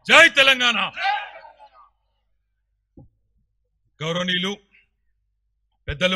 జై తెలంగాణ గౌరవనీయులు పెద్దలు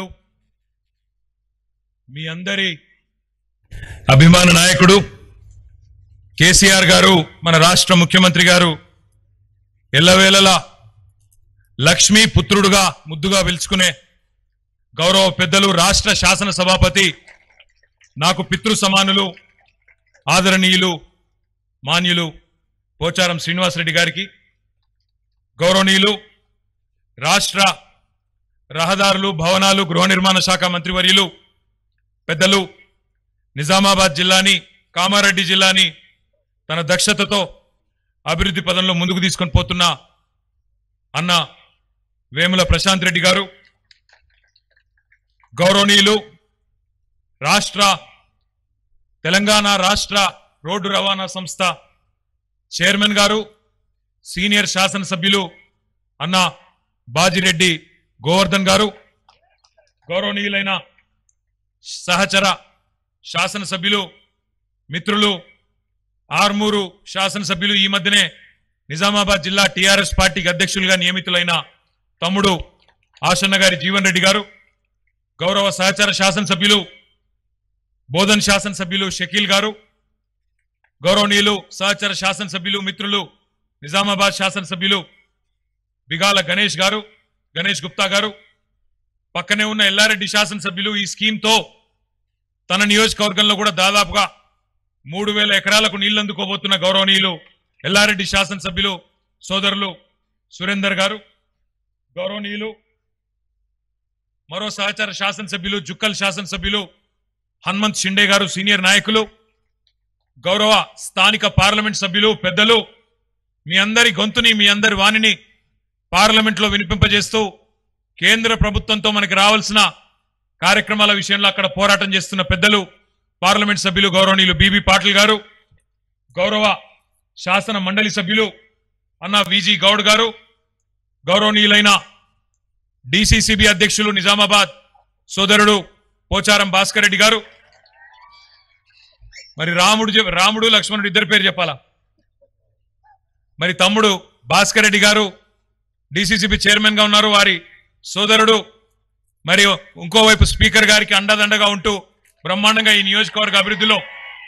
మీ అందరి అభిమాన నాయకుడు కేసీఆర్ గారు మన రాష్ట్ర ముఖ్యమంత్రి గారు ఎల్లవేళలా లక్ష్మీ పుత్రుడుగా ముద్దుగా పిలుచుకునే గౌరవ పెద్దలు రాష్ట్ర శాసన సభాపతి నాకు పితృ సమానులు ఆదరణీయులు మాన్యులు పోచారం శ్రీనివాసరెడ్డి గారికి గౌరవనీయులు రాష్ట్ర రహదారులు భవనాలు గృహ నిర్మాణ శాఖ మంత్రివర్యులు పెద్దలు నిజామాబాద్ జిల్లాని కామారెడ్డి జిల్లాని తన దక్షతతో అభివృద్ధి పదంలో ముందుకు తీసుకొని పోతున్న అన్న వేముల ప్రశాంత్ రెడ్డి గారు గౌరవనీయులు రాష్ట్ర తెలంగాణ రాష్ట్ర రోడ్డు రవాణా సంస్థ చైర్మన్ గారు సీనియర్ శాసనసభ్యులు అన్న బాజిరెడ్డి గోవర్ధన్ గారు గౌరవనీయులైన సహచర శాసనసభ్యులు మిత్రులు ఆర్మూరు శాసనసభ్యులు ఈ మధ్యనే నిజామాబాద్ జిల్లా టీఆర్ఎస్ పార్టీకి అధ్యక్షులుగా నియమితులైన తమ్ముడు ఆశన్న గారి జీవన్ రెడ్డి గారు గౌరవ సహచర శాసనసభ్యులు బోధన్ శాసనసభ్యులు షకీల్ గారు గౌరవనీయులు సహచర శాసనసభ్యులు మిత్రులు నిజామాబాద్ శాసనసభ్యులు బిగాల గణేష్ గారు గణేష్ గుప్తా గారు పక్కనే ఉన్న ఎల్లారెడ్డి శాసనసభ్యులు ఈ స్కీమ్తో తన నియోజకవర్గంలో కూడా దాదాపుగా మూడు వేల ఎకరాలకు నీళ్లు అందుకోబోతున్న గౌరవనీయులు ఎల్లారెడ్డి శాసనసభ్యులు సోదరులు సురేందర్ గారు గౌరవనీయులు మరో సహచార శాసనసభ్యులు జుక్కల్ శాసనసభ్యులు హనుమంత్ షిండే గారు సీనియర్ నాయకులు గౌరవ స్థానిక పార్లమెంట్ సభ్యులు పెద్దలు మీ అందరి గొంతుని మీ అందరి వాణిని పార్లమెంట్లో వినిపింపజేస్తూ కేంద్ర ప్రభుత్వంతో మనకి రావాల్సిన కార్యక్రమాల విషయంలో అక్కడ పోరాటం చేస్తున్న పెద్దలు పార్లమెంట్ సభ్యులు గౌరవనీయులు బీబీ పాటిల్ గారు గౌరవ శాసన మండలి సభ్యులు అన్న విజి గౌడ్ గారు గౌరవనీయులైన డిసిసిబి అధ్యక్షులు నిజామాబాద్ సోదరుడు పోచారం భాస్కర్ రెడ్డి గారు మరి రాముడు చెప్- రాముడు లక్ష్మణుడు ఇద్దరు పేరు చెప్పాలా మరి తమ్ముడు భాస్కర్ రెడ్డి గారు డిసిసిబి చైర్మన్ గా ఉన్నారు వారి సోదరుడు మరి ఇంకోవైపు స్పీకర్ గారికి అండదండగా ఉంటూ బ్రహ్మాండంగా ఈ నియోజకవర్గ అభివృద్ధిలో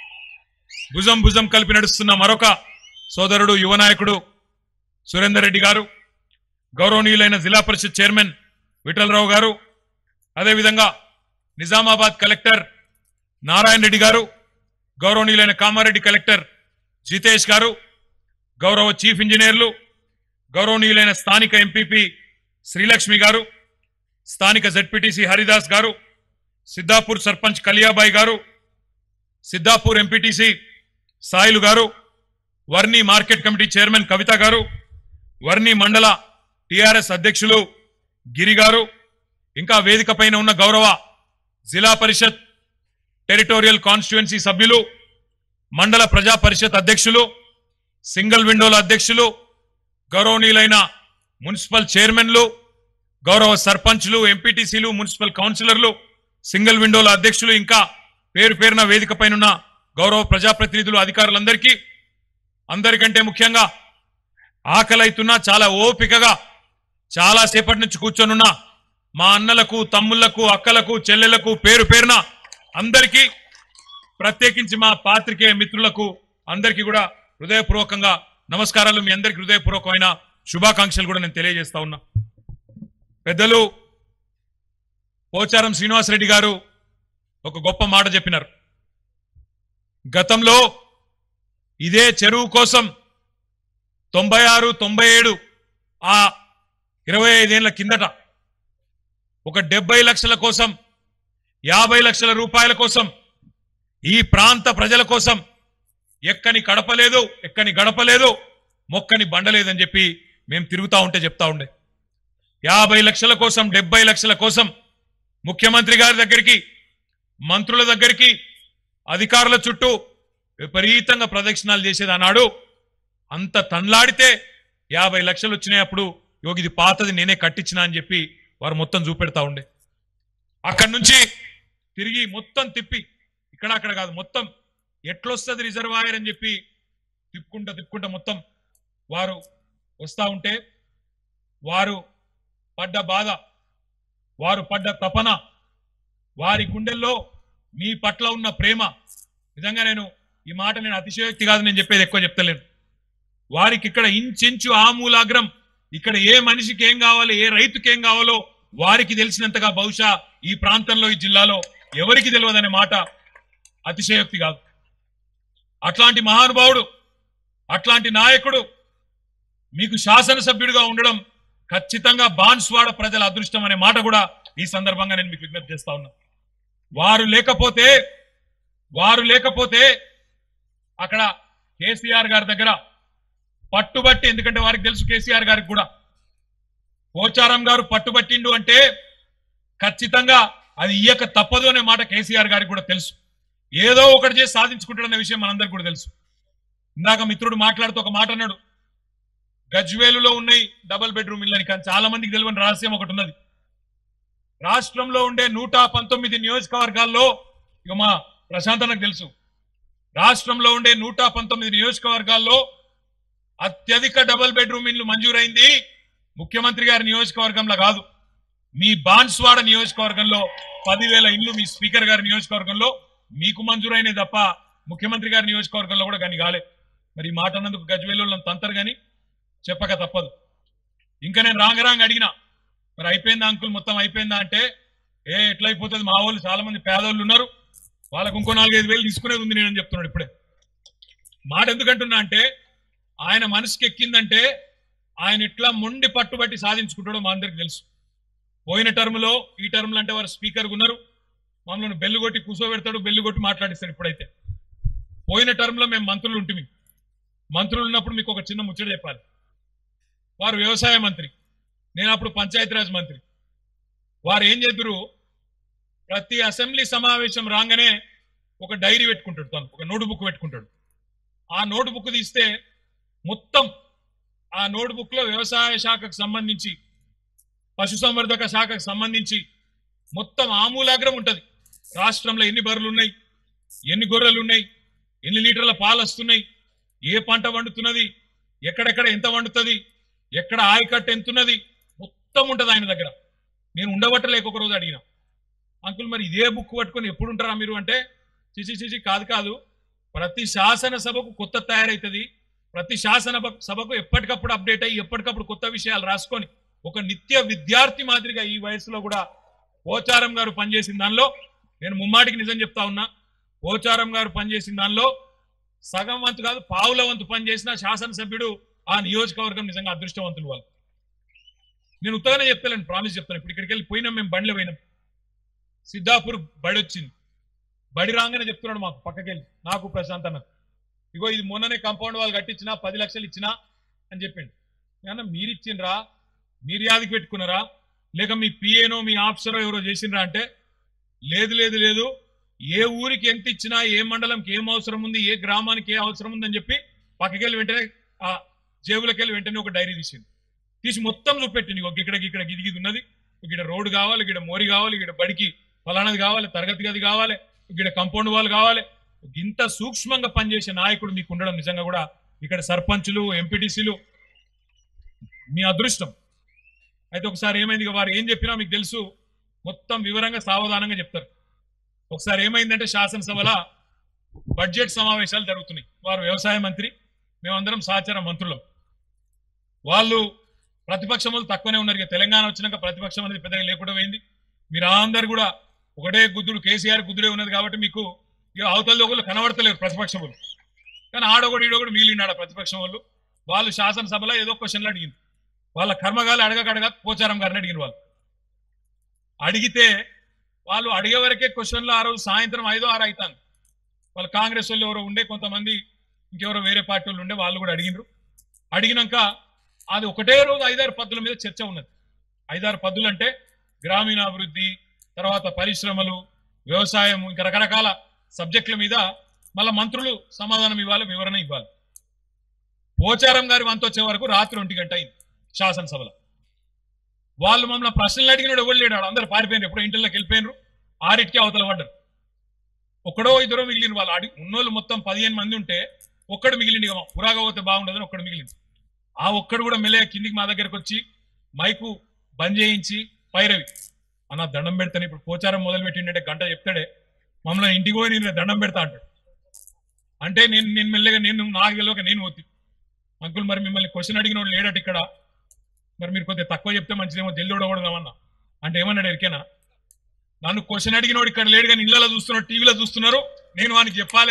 భుజం భుజం కలిపి నడుస్తున్న మరొక సోదరుడు యువ నాయకుడు సురేందర్ రెడ్డి గారు గౌరవనీయులైన జిల్లా పరిషత్ చైర్మన్ విఠలరావు గారు అదేవిధంగా నిజామాబాద్ కలెక్టర్ నారాయణ రెడ్డి గారు గౌరవనీయులైన కామారెడ్డి కలెక్టర్ జితేష్ గారు గౌరవ చీఫ్ ఇంజనీర్లు గౌరవనీయులైన స్థానిక ఎంపీపీ శ్రీలక్ష్మి గారు స్థానిక జెడ్పీటీసీ హరిదాస్ గారు సిద్ధాపూర్ సర్పంచ్ కలియాబాయి గారు Siddhapur MPTC Sailu garu Varni market committee chairman Kavitha garu Varni మండల టిఆర్ఎస్ అధ్యక్షులు గిరి గారు ఇంకా వేదిక పైన ఉన్న గౌరవ జిల్లా పరిషత్ టెరిటోరియల్ కాన్స్టిట్యుయెన్సీ సభ్యులు మండల ప్రజా పరిషత్ అధ్యక్షులు సింగిల్ విండోల అధ్యక్షులు గౌరవనీయులైన మున్సిపల్ చైర్మన్లు గౌరవ సర్పంచ్లు ఎంపీటీసీలు మున్సిపల్ కౌన్సిలర్లు సింగిల్ విండోల అధ్యక్షులు ఇంకా పేరు పేరున వేదిక పైన గౌరవ ప్రజాప్రతినిధులు అధికారులందరికీ అందరికంటే ముఖ్యంగా ఆకలైతున్నా చాలా ఓపికగా చాలా సేపటి నుంచి కూర్చొనున్న మా అన్నలకు తమ్ముళ్లకు అక్కలకు చెల్లెలకు పేరు పేరున అందరికీ ప్రత్యేకించి మా పాత్రికేయ మిత్రులకు అందరికీ కూడా హృదయపూర్వకంగా నమస్కారాలు మీ అందరికీ హృదయపూర్వకమైన శుభాకాంక్షలు కూడా నేను తెలియజేస్తా ఉన్నా పెద్దలు పోచారం శ్రీనివాసరెడ్డి గారు ఒక గొప్ప మాట చెప్పినారు గతంలో ఇదే చెరువు కోసం తొంభై ఆరు తొంభై ఏడు ఆ ఇరవై ఐదేళ్ల కిందట ఒక డెబ్బై లక్షల కోసం యాభై లక్షల రూపాయల కోసం ఈ ప్రాంత ప్రజల కోసం ఎక్కని కడపలేదు ఎక్కని గడపలేదు మొక్కని బండలేదని చెప్పి మేము తిరుగుతా ఉంటే చెప్తా ఉండే యాభై లక్షల కోసం డెబ్బై లక్షల కోసం ముఖ్యమంత్రి గారి దగ్గరికి మంత్రుల దగ్గరికి అధికారుల చుట్టూ విపరీతంగా ప్రదక్షిణాలు చేసేది అన్నాడు అంత తన్లాడితే యాభై లక్షలు వచ్చినాయి అప్పుడు యోగి ఇది పాతది నేనే కట్టించిన అని చెప్పి వారు మొత్తం చూపెడతా ఉండే అక్కడి నుంచి తిరిగి మొత్తం తిప్పి ఇక్కడ అక్కడ కాదు మొత్తం ఎట్లొస్తుంది రిజర్వాయర్ అని చెప్పి తిప్పుకుంటా తిప్పుకుంటా మొత్తం వారు వస్తూ ఉంటే వారు పడ్డ బాధ వారు పడ్డ తపన వారి గుండెల్లో మీ పట్ల ఉన్న ప్రేమ నిజంగా నేను ఈ మాట నేను అతిశయోక్తి కాదు నేను చెప్పేది ఎక్కువ చెప్తలేను వారికి ఇక్కడ ఇంచెంచు ఆమూలాగ్రం ఇక్కడ ఏ మనిషికి ఏం కావాలి ఏ రైతుకి ఏం కావాలో వారికి తెలిసినంతగా బహుశా ఈ ప్రాంతంలో ఈ జిల్లాలో ఎవరికి తెలియదనే మాట అతిశయోక్తి కాదు అట్లాంటి మహానుభావుడు అట్లాంటి నాయకుడు మీకు శాసనసభ్యుడిగా ఉండడం ఖచ్చితంగా బాన్స్వాడ ప్రజల అదృష్టం అనే మాట కూడా ఈ సందర్భంగా నేను మీకు విజ్ఞప్తి చేస్తా ఉన్నా వారు లేకపోతే వారు లేకపోతే అక్కడ కేసీఆర్ గారి దగ్గర పట్టుబట్టి ఎందుకంటే వారికి తెలుసు కేసీఆర్ గారికి కూడా పోచారం గారు పట్టుబట్టిండు అంటే ఖచ్చితంగా అది ఇయ్యక తప్పదు అనే మాట కేసీఆర్ గారికి కూడా తెలుసు ఏదో ఒకటి చేసి సాధించుకుంటాడన్న విషయం మనందరికి కూడా తెలుసు ఇందాక మిత్రుడు మాట్లాడుతూ ఒక మాట అన్నాడు గజ్వేలులో ఉన్నాయి డబుల్ బెడ్రూమ్ ఇల్లు అని కానీ చాలా మందికి తెలియని రహస్యం ఒకటి ఉన్నది రాష్ట్రంలో ఉండే నూట పంతొమ్మిది నియోజకవర్గాల్లో ఇక మా ప్రశాంత్ అన్నకు తెలుసు రాష్ట్రంలో ఉండే నూట పంతొమ్మిది నియోజకవర్గాల్లో అత్యధిక డబుల్ బెడ్రూమ్ ఇల్లు మంజూరైంది ముఖ్యమంత్రి గారి నియోజకవర్గంలో కాదు మీ బాన్స్వాడ నియోజకవర్గంలో పదివేల ఇల్లు మీ స్పీకర్ గారి నియోజకవర్గంలో మీకు మంజూరైనవి తప్ప ముఖ్యమంత్రి గారి నియోజకవర్గంలో కూడా కానీ కాలే మరి ఈ మాట అన్నందుకు గజ్వేలు తంతరు కానీ చెప్పక తప్పదు ఇంకా నేను రాంగ రాంగ అడిగినా మరి అయిపోయిందా అంకుల్ మొత్తం అయిపోయిందా అంటే ఏ ఎట్లా అయిపోతుంది మా వాళ్ళు చాలా మంది పేదోళ్ళు ఉన్నారు వాళ్ళకు ఇంకో నాలుగైదు వేలు తీసుకునేది ఉంది నేను చెప్తున్నాడు ఇప్పుడే మాట ఎందుకంటున్నా అంటే ఆయన మనసుకి ఎక్కిందంటే ఆయన ఎట్లా మొండి పట్టుబట్టి సాధించుకుంటాడో మా అందరికి తెలుసు పోయిన టర్మ్లో ఈ టర్మ్లో అంటే వారు స్పీకర్ ఉన్నారు మమ్మల్ని బెల్లు కొట్టి కూర్చోబెడతాడు బెల్లు కొట్టి మాట్లాడిస్తాడు ఇప్పుడైతే పోయిన టర్మ్లో మేము మంత్రులు ఉంటుంది మంత్రులు ఉన్నప్పుడు మీకు ఒక చిన్న ముచ్చట చెప్పాలి వారు వ్యవసాయ మంత్రి నేను అప్పుడు పంచాయతీరాజ్ మంత్రి వారు ఏం చెప్పారు ప్రతి అసెంబ్లీ సమావేశం రాగానే ఒక డైరీ పెట్టుకుంటాడు తను ఒక నోట్ బుక్ పెట్టుకుంటాడు ఆ నోట్ బుక్ తీస్తే మొత్తం ఆ నోట్ బుక్ లో వ్యవసాయ శాఖకు సంబంధించి పశుసంవర్ధక శాఖకు సంబంధించి మొత్తం ఆమూలాగ్రం ఉంటది రాష్ట్రంలో ఎన్ని బర్రెలు ఉన్నాయి ఎన్ని గొర్రెలు ఉన్నాయి ఎన్ని లీటర్ల పాలు వస్తున్నాయి ఏ పంట వండుతున్నది ఎక్కడెక్కడ ఎంత వండుతుంది ఎక్కడ ఆయకట్టు ఎంతున్నది మొత్తం ఉంటది ఆయన దగ్గర నేను ఉండబట్టలేక ఒక రోజు అడిగిన అంకుల్ మరి ఇదే బుక్ పట్టుకొని ఎప్పుడు ఉంటారా మీరు అంటే చిచి చిచి కాదు కాదు ప్రతి శాసనసభకు కొత్త తయారవుతుంది ప్రతి శాసన సభకు ఎప్పటికప్పుడు అప్డేట్ అయ్యి ఎప్పటికప్పుడు కొత్త విషయాలు రాసుకొని ఒక నిత్య విద్యార్థి మాదిరిగా ఈ వయసులో కూడా పోచారం గారు పనిచేసిన దానిలో నేను ముమ్మాటికి నిజం చెప్తా ఉన్నా పోచారం గారు పనిచేసిన దానిలో సగం వంతు కాదు పావుల వంతు పనిచేసిన శాసనసభ్యుడు ఆ నియోజకవర్గం నిజంగా అదృష్టవంతులు వాళ్ళు నేను ఉత్తగానే చెప్తాను ప్రామిస్ చెప్తాను ఇప్పుడు ఇక్కడికి వెళ్ళి పోయినాం మేము బండ్లో పోయినాం సిద్ధాపూర్ బడి వచ్చింది బడి రాగానే చెప్తున్నాడు మాకు పక్కకెళ్ళి నాకు ప్రశాంత్ అన్న ఇగో ఇది మొన్ననే కాంపౌండ్ వాళ్ళు కట్టించినా పది లక్షలు ఇచ్చినా అని చెప్పిండు ఏమన్నా మీరు ఇచ్చిండ్రా మీరు యాదికి పెట్టుకున్నారా లేక మీ పిఏనో మీ ఆఫీసరో ఎవరో చేసిండ్రా అంటే లేదు లేదు లేదు ఏ ఊరికి ఎంత ఇచ్చినా ఏ మండలంకి ఏం అవసరం ఉంది ఏ గ్రామానికి ఏ అవసరం ఉందని చెప్పి పక్కకెళ్ళి వెంటనే ఆ జేబులకి వెళ్ళి వెంటనే ఒక డైరీ తీసింది తీసి మొత్తం చూపెట్టింది ఒక ఇక్కడ ఇక్కడ గిది గిది ఉన్నది ఇక్కడ రోడ్డు కావాలి ఇక్కడ మోరి కావాలి ఇక్కడ బడికి ఫలానది కావాలి తరగతి గది కావాలి ఇక్కడ కంపౌండ్ వాళ్ళు కావాలి ఇంత సూక్ష్మంగా పనిచేసే నాయకుడు మీకు ఉండడం నిజంగా కూడా ఇక్కడ సర్పంచులు ఎంపీటీసీలు మీ అదృష్టం అయితే ఒకసారి ఏమైంది ఇక వారు ఏం చెప్పినా మీకు తెలుసు మొత్తం వివరంగా సావధానంగా చెప్తారు ఒకసారి ఏమైందంటే శాసనసభల బడ్జెట్ సమావేశాలు జరుగుతున్నాయి వారు వ్యవసాయ మంత్రి మేమందరం సహచార మంత్రులం వాళ్ళు ప్రతిపక్షం వాళ్ళు తక్కువనే ఉన్నారు ఇక తెలంగాణ వచ్చినాక ప్రతిపక్షం అనేది పెద్దగా లేకుండా పోయింది మీరు అందరు కూడా ఒకటే గుద్దుడు కేసీఆర్ గుద్దుడే ఉన్నది కాబట్టి మీకు ఇక అవతల ఒకళ్ళు కనబడతలేరు ప్రతిపక్షం వాళ్ళు కానీ ఆడొకడు ఈడొకడు మిగిలినాడు ఆ ప్రతిపక్షం వాళ్ళు వాళ్ళు శాసనసభలో ఏదో క్వశ్చన్లు అడిగింది వాళ్ళ కర్మగాలు అడగక అడగక పోచారం గారిని అడిగిన వాళ్ళు అడిగితే వాళ్ళు అడిగే వరకే క్వశ్చన్లు ఆ రోజు సాయంత్రం ఐదో ఆరు అవుతాను వాళ్ళు కాంగ్రెస్ వాళ్ళు ఎవరో ఉండే కొంతమంది ఇంకెవరో వేరే పార్టీ వాళ్ళు ఉండే వాళ్ళు కూడా అడిగినారు అడిగినాక అది ఒకటే రోజు ఐదారు పద్దుల మీద చర్చ ఉన్నది ఐదారు పద్దులు అంటే గ్రామీణాభివృద్ధి తర్వాత పరిశ్రమలు వ్యవసాయం ఇంకా రకరకాల సబ్జెక్టుల మీద మళ్ళా మంత్రులు సమాధానం ఇవ్వాలి వివరణ ఇవ్వాలి పోచారం గారి వంతు వచ్చే వరకు రాత్రి ఒంటి గంట అయింది శాసనసభలో వాళ్ళు మమ్మల్ని ప్రశ్నలు అడిగినాడు ఎవరు లేడు అందరు పారిపోయినారు ఎప్పుడో ఇంటిలోకి వెళ్ళిపోయినారు ఆరిటికి అవతల పడ్డారు ఒక్కడో ఇద్దరో మిగిలిన వాళ్ళు అడి ఉన్నోళ్ళు మొత్తం పదిహేను మంది ఉంటే ఒక్కడు మిగిలింది ఇక పురాగా పోతే బాగుండదని ఒక్కడు మిగిలింది ఆ ఒక్కడు కూడా మెల్లగా కిందికి మా దగ్గరకు వచ్చి మైకు బంద్ చేయించి పైరవి అన్న దండం పెడతాను ఇప్పుడు పోచారం మొదలు పెట్టిండే గంట చెప్తాడే మమ్మల్ని ఇంటికి పోయి నేను దండం పెడతా అంటాడు అంటే నేను నేను మెల్లగా నేను నాకు తెలియక నేను పోతి అంకుల్ మరి మిమ్మల్ని క్వశ్చన్ అడిగిన వాడు లేడట ఇక్కడ మరి మీరు కొద్దిగా తక్కువ చెప్తే మంచిదేమో జల్ది ఓడకూడదామన్నా అంటే ఏమన్నాడు ఎరికేనా నన్ను క్వశ్చన్ అడిగినోడు ఇక్కడ లేడు కానీ ఇళ్ళలో చూస్తున్నాడు టీవీలో చూస్తున్నారు నేను వానికి చెప్పాలి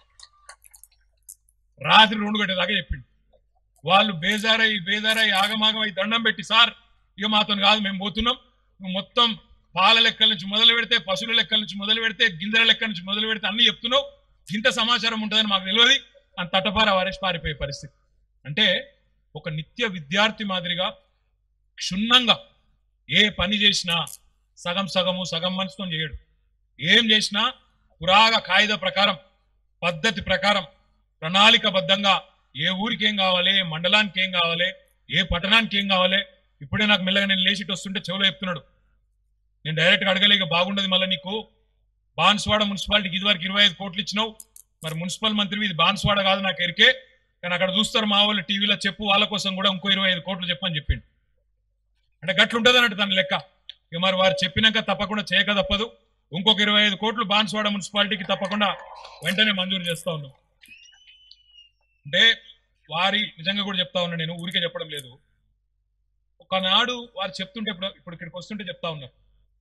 రాత్రి రెండు గంటల దాకా చెప్పిండు వాళ్ళు బేజారై బేజారై ఆగమాగమై దండం పెట్టి సార్ ఇక మాతో కాదు మేము పోతున్నాం నువ్వు మొత్తం పాల లెక్కల నుంచి మొదలు పెడితే పశువుల లెక్కల నుంచి మొదలు పెడితే గింజల లెక్కల నుంచి మొదలు పెడితే అన్ని చెప్తున్నావు ఇంత సమాచారం ఉంటుందని మాకు తెలియదు అని తటపార వారేసి పారిపోయే పరిస్థితి అంటే ఒక నిత్య విద్యార్థి మాదిరిగా క్షుణ్ణంగా ఏ పని చేసినా సగం సగము సగం మనసుతో చేయడు ఏం చేసినా పురాగ కాయిద ప్రకారం పద్ధతి ప్రకారం ప్రణాళికబద్ధంగా ఏ ఊరికి ఏం కావాలి ఏ మండలానికి ఏం కావాలి ఏ పట్టణానికి ఏం కావాలి ఇప్పుడే నాకు మెల్లగా నేను లేచిട്ട് వస్తుంటే చెవులో చెప్తున్నాడు నేను డైరెక్ట్గా అడగలేక బాగుండదు మళ్ళీ నీకు బాన్స్వాడ మున్సిపాలిటీకి ఇదివరకు ఇరవై ఐదు కోట్లు ఇచ్చినావు మరి మున్సిపల్ మంత్రి ఇది బాన్స్వాడ కాదు నాకు ఎరికే కానీ అక్కడ చూస్తారు మా వాళ్ళు టీవీలో చెప్పు వాళ్ళ కోసం కూడా ఇంకో ఇరవై ఐదు కోట్లు చెప్పని చెప్పిండు అంటే గట్లుంటది అన్నట్టు దాని లెక్క ఇక మరి వారు చెప్పినాక తప్పకుండా చేయక తప్పదు ఇంకొక ఇరవై ఐదు కోట్లు బాన్స్వాడ మున్సిపాలిటీకి తప్పకుండా వెంటనే మంజూరు చేస్తా ఉన్నాం అంటే వారి నిజంగా కూడా చెప్తా ఉన్నా నేను ఊరికే చెప్పడం లేదు ఒకనాడు వారు చెప్తుంటే ఇప్పుడు ఇప్పుడు ఇక్కడికి వస్తుంటే చెప్తా ఉన్నారు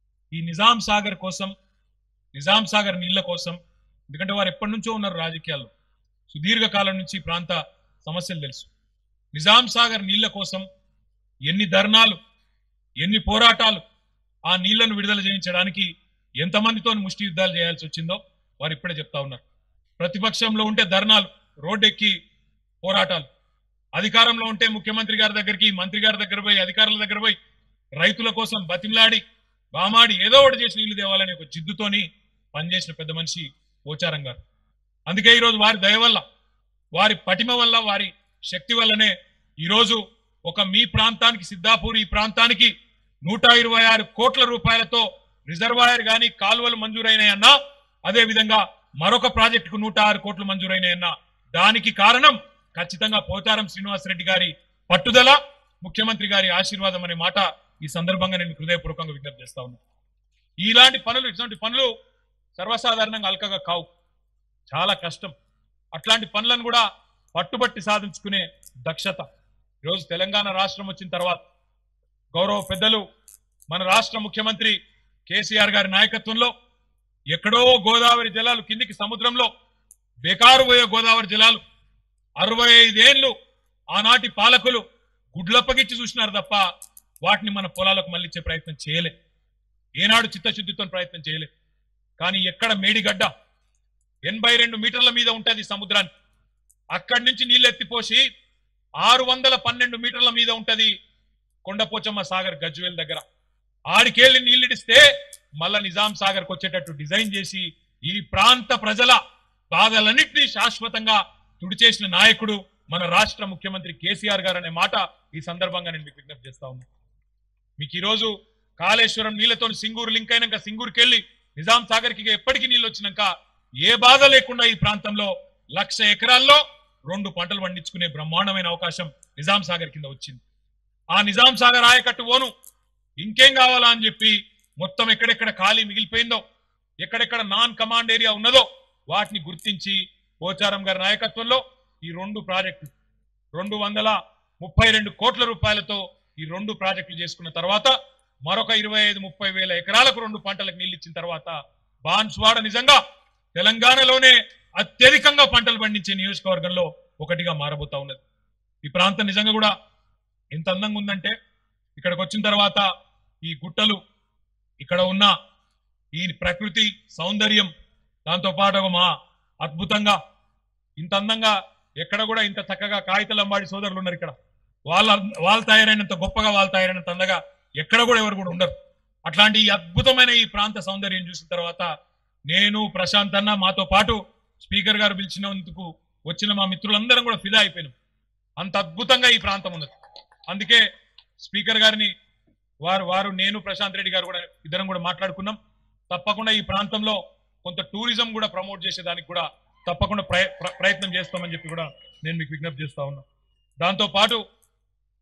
ఈ నిజాం సాగర్ కోసం నిజాం సాగర్ నీళ్ల కోసం ఎందుకంటే వారు ఎప్పటి నుంచో ఉన్నారు రాజకీయాల్లో సుదీర్ఘ కాలం నుంచి ఈ ప్రాంత సమస్యలు తెలుసు నిజాం సాగర్ నీళ్ల కోసం ఎన్ని ధర్నాలు ఎన్ని పోరాటాలు ఆ నీళ్లను విడుదల చేయించడానికి ఎంతమందితో ముష్టి యుద్ధాలు చేయాల్సి వచ్చిందో వారు ఇప్పుడే చెప్తా ఉన్నారు ప్రతిపక్షంలో ఉంటే ధర్నాలు రోడ్డెక్కి పోరాటాలు అధికారంలో ఉంటే ముఖ్యమంత్రి గారి దగ్గరికి మంత్రి గారి దగ్గర పోయి అధికారుల దగ్గర పోయి రైతుల కోసం బతిమలాడి బామాడి ఏదో ఒకటి చేసి నీళ్లు తేవాలనే ఒక జిద్దుతోని పనిచేసిన పెద్ద మనిషి పోచారం గారు అందుకే ఈరోజు వారి దయ వల్ల వారి పటిమ వల్ల వారి శక్తి వల్లనే ఈరోజు ఒక మీ ప్రాంతానికి సిద్ధాపూర్ ఈ ప్రాంతానికి నూట ఇరవై ఆరు కోట్ల రూపాయలతో రిజర్వాయర్ గాని కాలువలు మంజూరైనాయన్నా అదే విధంగా మరొక ప్రాజెక్టుకు నూట ఆరు కోట్లు మంజూరైనాయన్నా దానికి కారణం ఖచ్చితంగా పోచారం శ్రీనివాసరెడ్డి గారి పట్టుదల ముఖ్యమంత్రి గారి ఆశీర్వాదం అనే మాట ఈ సందర్భంగా నేను హృదయపూర్వకంగా విజ్ఞప్తి చేస్తా ఉన్నాను ఇలాంటి పనులు ఇటువంటి పనులు సర్వసాధారణంగా అల్కగా కావు చాలా కష్టం అట్లాంటి పనులను కూడా పట్టుబట్టి సాధించుకునే దక్షత ఈరోజు తెలంగాణ రాష్ట్రం వచ్చిన తర్వాత గౌరవ పెద్దలు మన రాష్ట్ర ముఖ్యమంత్రి కేసీఆర్ గారి నాయకత్వంలో ఎక్కడో గోదావరి జలాలు కిందికి సముద్రంలో బేకారు పోయే గోదావరి జలాలు అరవై ఐదేళ్లు ఆనాటి పాలకులు గుడ్లప్పగిచ్చి చూసినారు తప్ప వాటిని మన పొలాలకు మళ్ళించే ప్రయత్నం చేయలే ఏనాడు చిత్తశుద్ధితో ప్రయత్నం చేయలే కానీ ఎక్కడ మేడిగడ్డ ఎనభై రెండు మీటర్ల మీద ఉంటది సముద్రాన్ని అక్కడి నుంచి నీళ్ళు ఎత్తిపోసి ఆరు వందల పన్నెండు మీటర్ల మీద ఉంటది కొండపోచమ్మ సాగర్ గజ్వేల్ దగ్గర ఆడికెళ్ళి నీళ్ళిడిస్తే మళ్ళా నిజాం సాగర్కి వచ్చేటట్టు డిజైన్ చేసి ఈ ప్రాంత ప్రజల బాధలన్నింటినీ శాశ్వతంగా తుడిచేసిన నాయకుడు మన రాష్ట్ర ముఖ్యమంత్రి కేసీఆర్ గారు అనే మాట ఈ సందర్భంగా నేను మీకు విజ్ఞప్తి చేస్తా ఉన్నా మీకు ఈరోజు కాళేశ్వరం నీళ్లతో సింగూరు లింక్ అయినాక సింగూరుకి వెళ్ళి నిజాం సాగర్కి ఇక ఎప్పటికీ నీళ్ళు వచ్చినాక ఏ బాధ లేకుండా ఈ ప్రాంతంలో లక్ష ఎకరాల్లో రెండు పంటలు పండించుకునే బ్రహ్మాండమైన అవకాశం నిజాం సాగర్ కింద వచ్చింది ఆ నిజాం సాగర్ ఆయకట్టు పోను ఇంకేం కావాలా అని చెప్పి మొత్తం ఎక్కడెక్కడ ఖాళీ మిగిలిపోయిందో ఎక్కడెక్కడ నాన్ కమాండ్ ఏరియా ఉన్నదో వాటిని గుర్తించి పోచారం గారి నాయకత్వంలో ఈ రెండు ప్రాజెక్టులు రెండు వందల ముప్పై రెండు కోట్ల రూపాయలతో ఈ రెండు ప్రాజెక్టులు చేసుకున్న తర్వాత మరొక ఇరవై ఐదు ముప్పై వేల ఎకరాలకు రెండు పంటలకు నీళ్ళు ఇచ్చిన తర్వాత బాన్స్వాడ నిజంగా తెలంగాణలోనే అత్యధికంగా పంటలు పండించే నియోజకవర్గంలో ఒకటిగా మారబోతా ఉన్నది ఈ ప్రాంతం నిజంగా కూడా ఎంత అందంగా ఉందంటే ఇక్కడికి వచ్చిన తర్వాత ఈ గుట్టలు ఇక్కడ ఉన్న ఈ ప్రకృతి సౌందర్యం దాంతో పాటు మా అద్భుతంగా ఇంత అందంగా ఎక్కడ కూడా ఇంత చక్కగా కాగితలంబాడి సోదరులు ఉన్నారు ఇక్కడ వాళ్ళ వాళ్ళు తయారైనంత గొప్పగా వాళ్ళు తయారైనంత అందగా ఎక్కడ కూడా ఎవరు కూడా ఉండరు అట్లాంటి ఈ అద్భుతమైన ఈ ప్రాంత సౌందర్యం చూసిన తర్వాత నేను ప్రశాంత్ అన్న మాతో పాటు స్పీకర్ గారు పిలిచినందుకు వచ్చిన మా మిత్రులందరం కూడా ఫిదా అయిపోయినాం అంత అద్భుతంగా ఈ ప్రాంతం ఉన్నది అందుకే స్పీకర్ గారిని వారు వారు నేను ప్రశాంత్ రెడ్డి గారు కూడా ఇద్దరం కూడా మాట్లాడుకున్నాం తప్పకుండా ఈ ప్రాంతంలో కొంత టూరిజం కూడా ప్రమోట్ చేసేదానికి కూడా తప్పకుండా ప్రయ- ప్ర- ప్రయత్నం చేస్తామని చెప్పి కూడా నేను మీకు విజ్ఞప్తి చేస్తా ఉన్నా దాంతో పాటు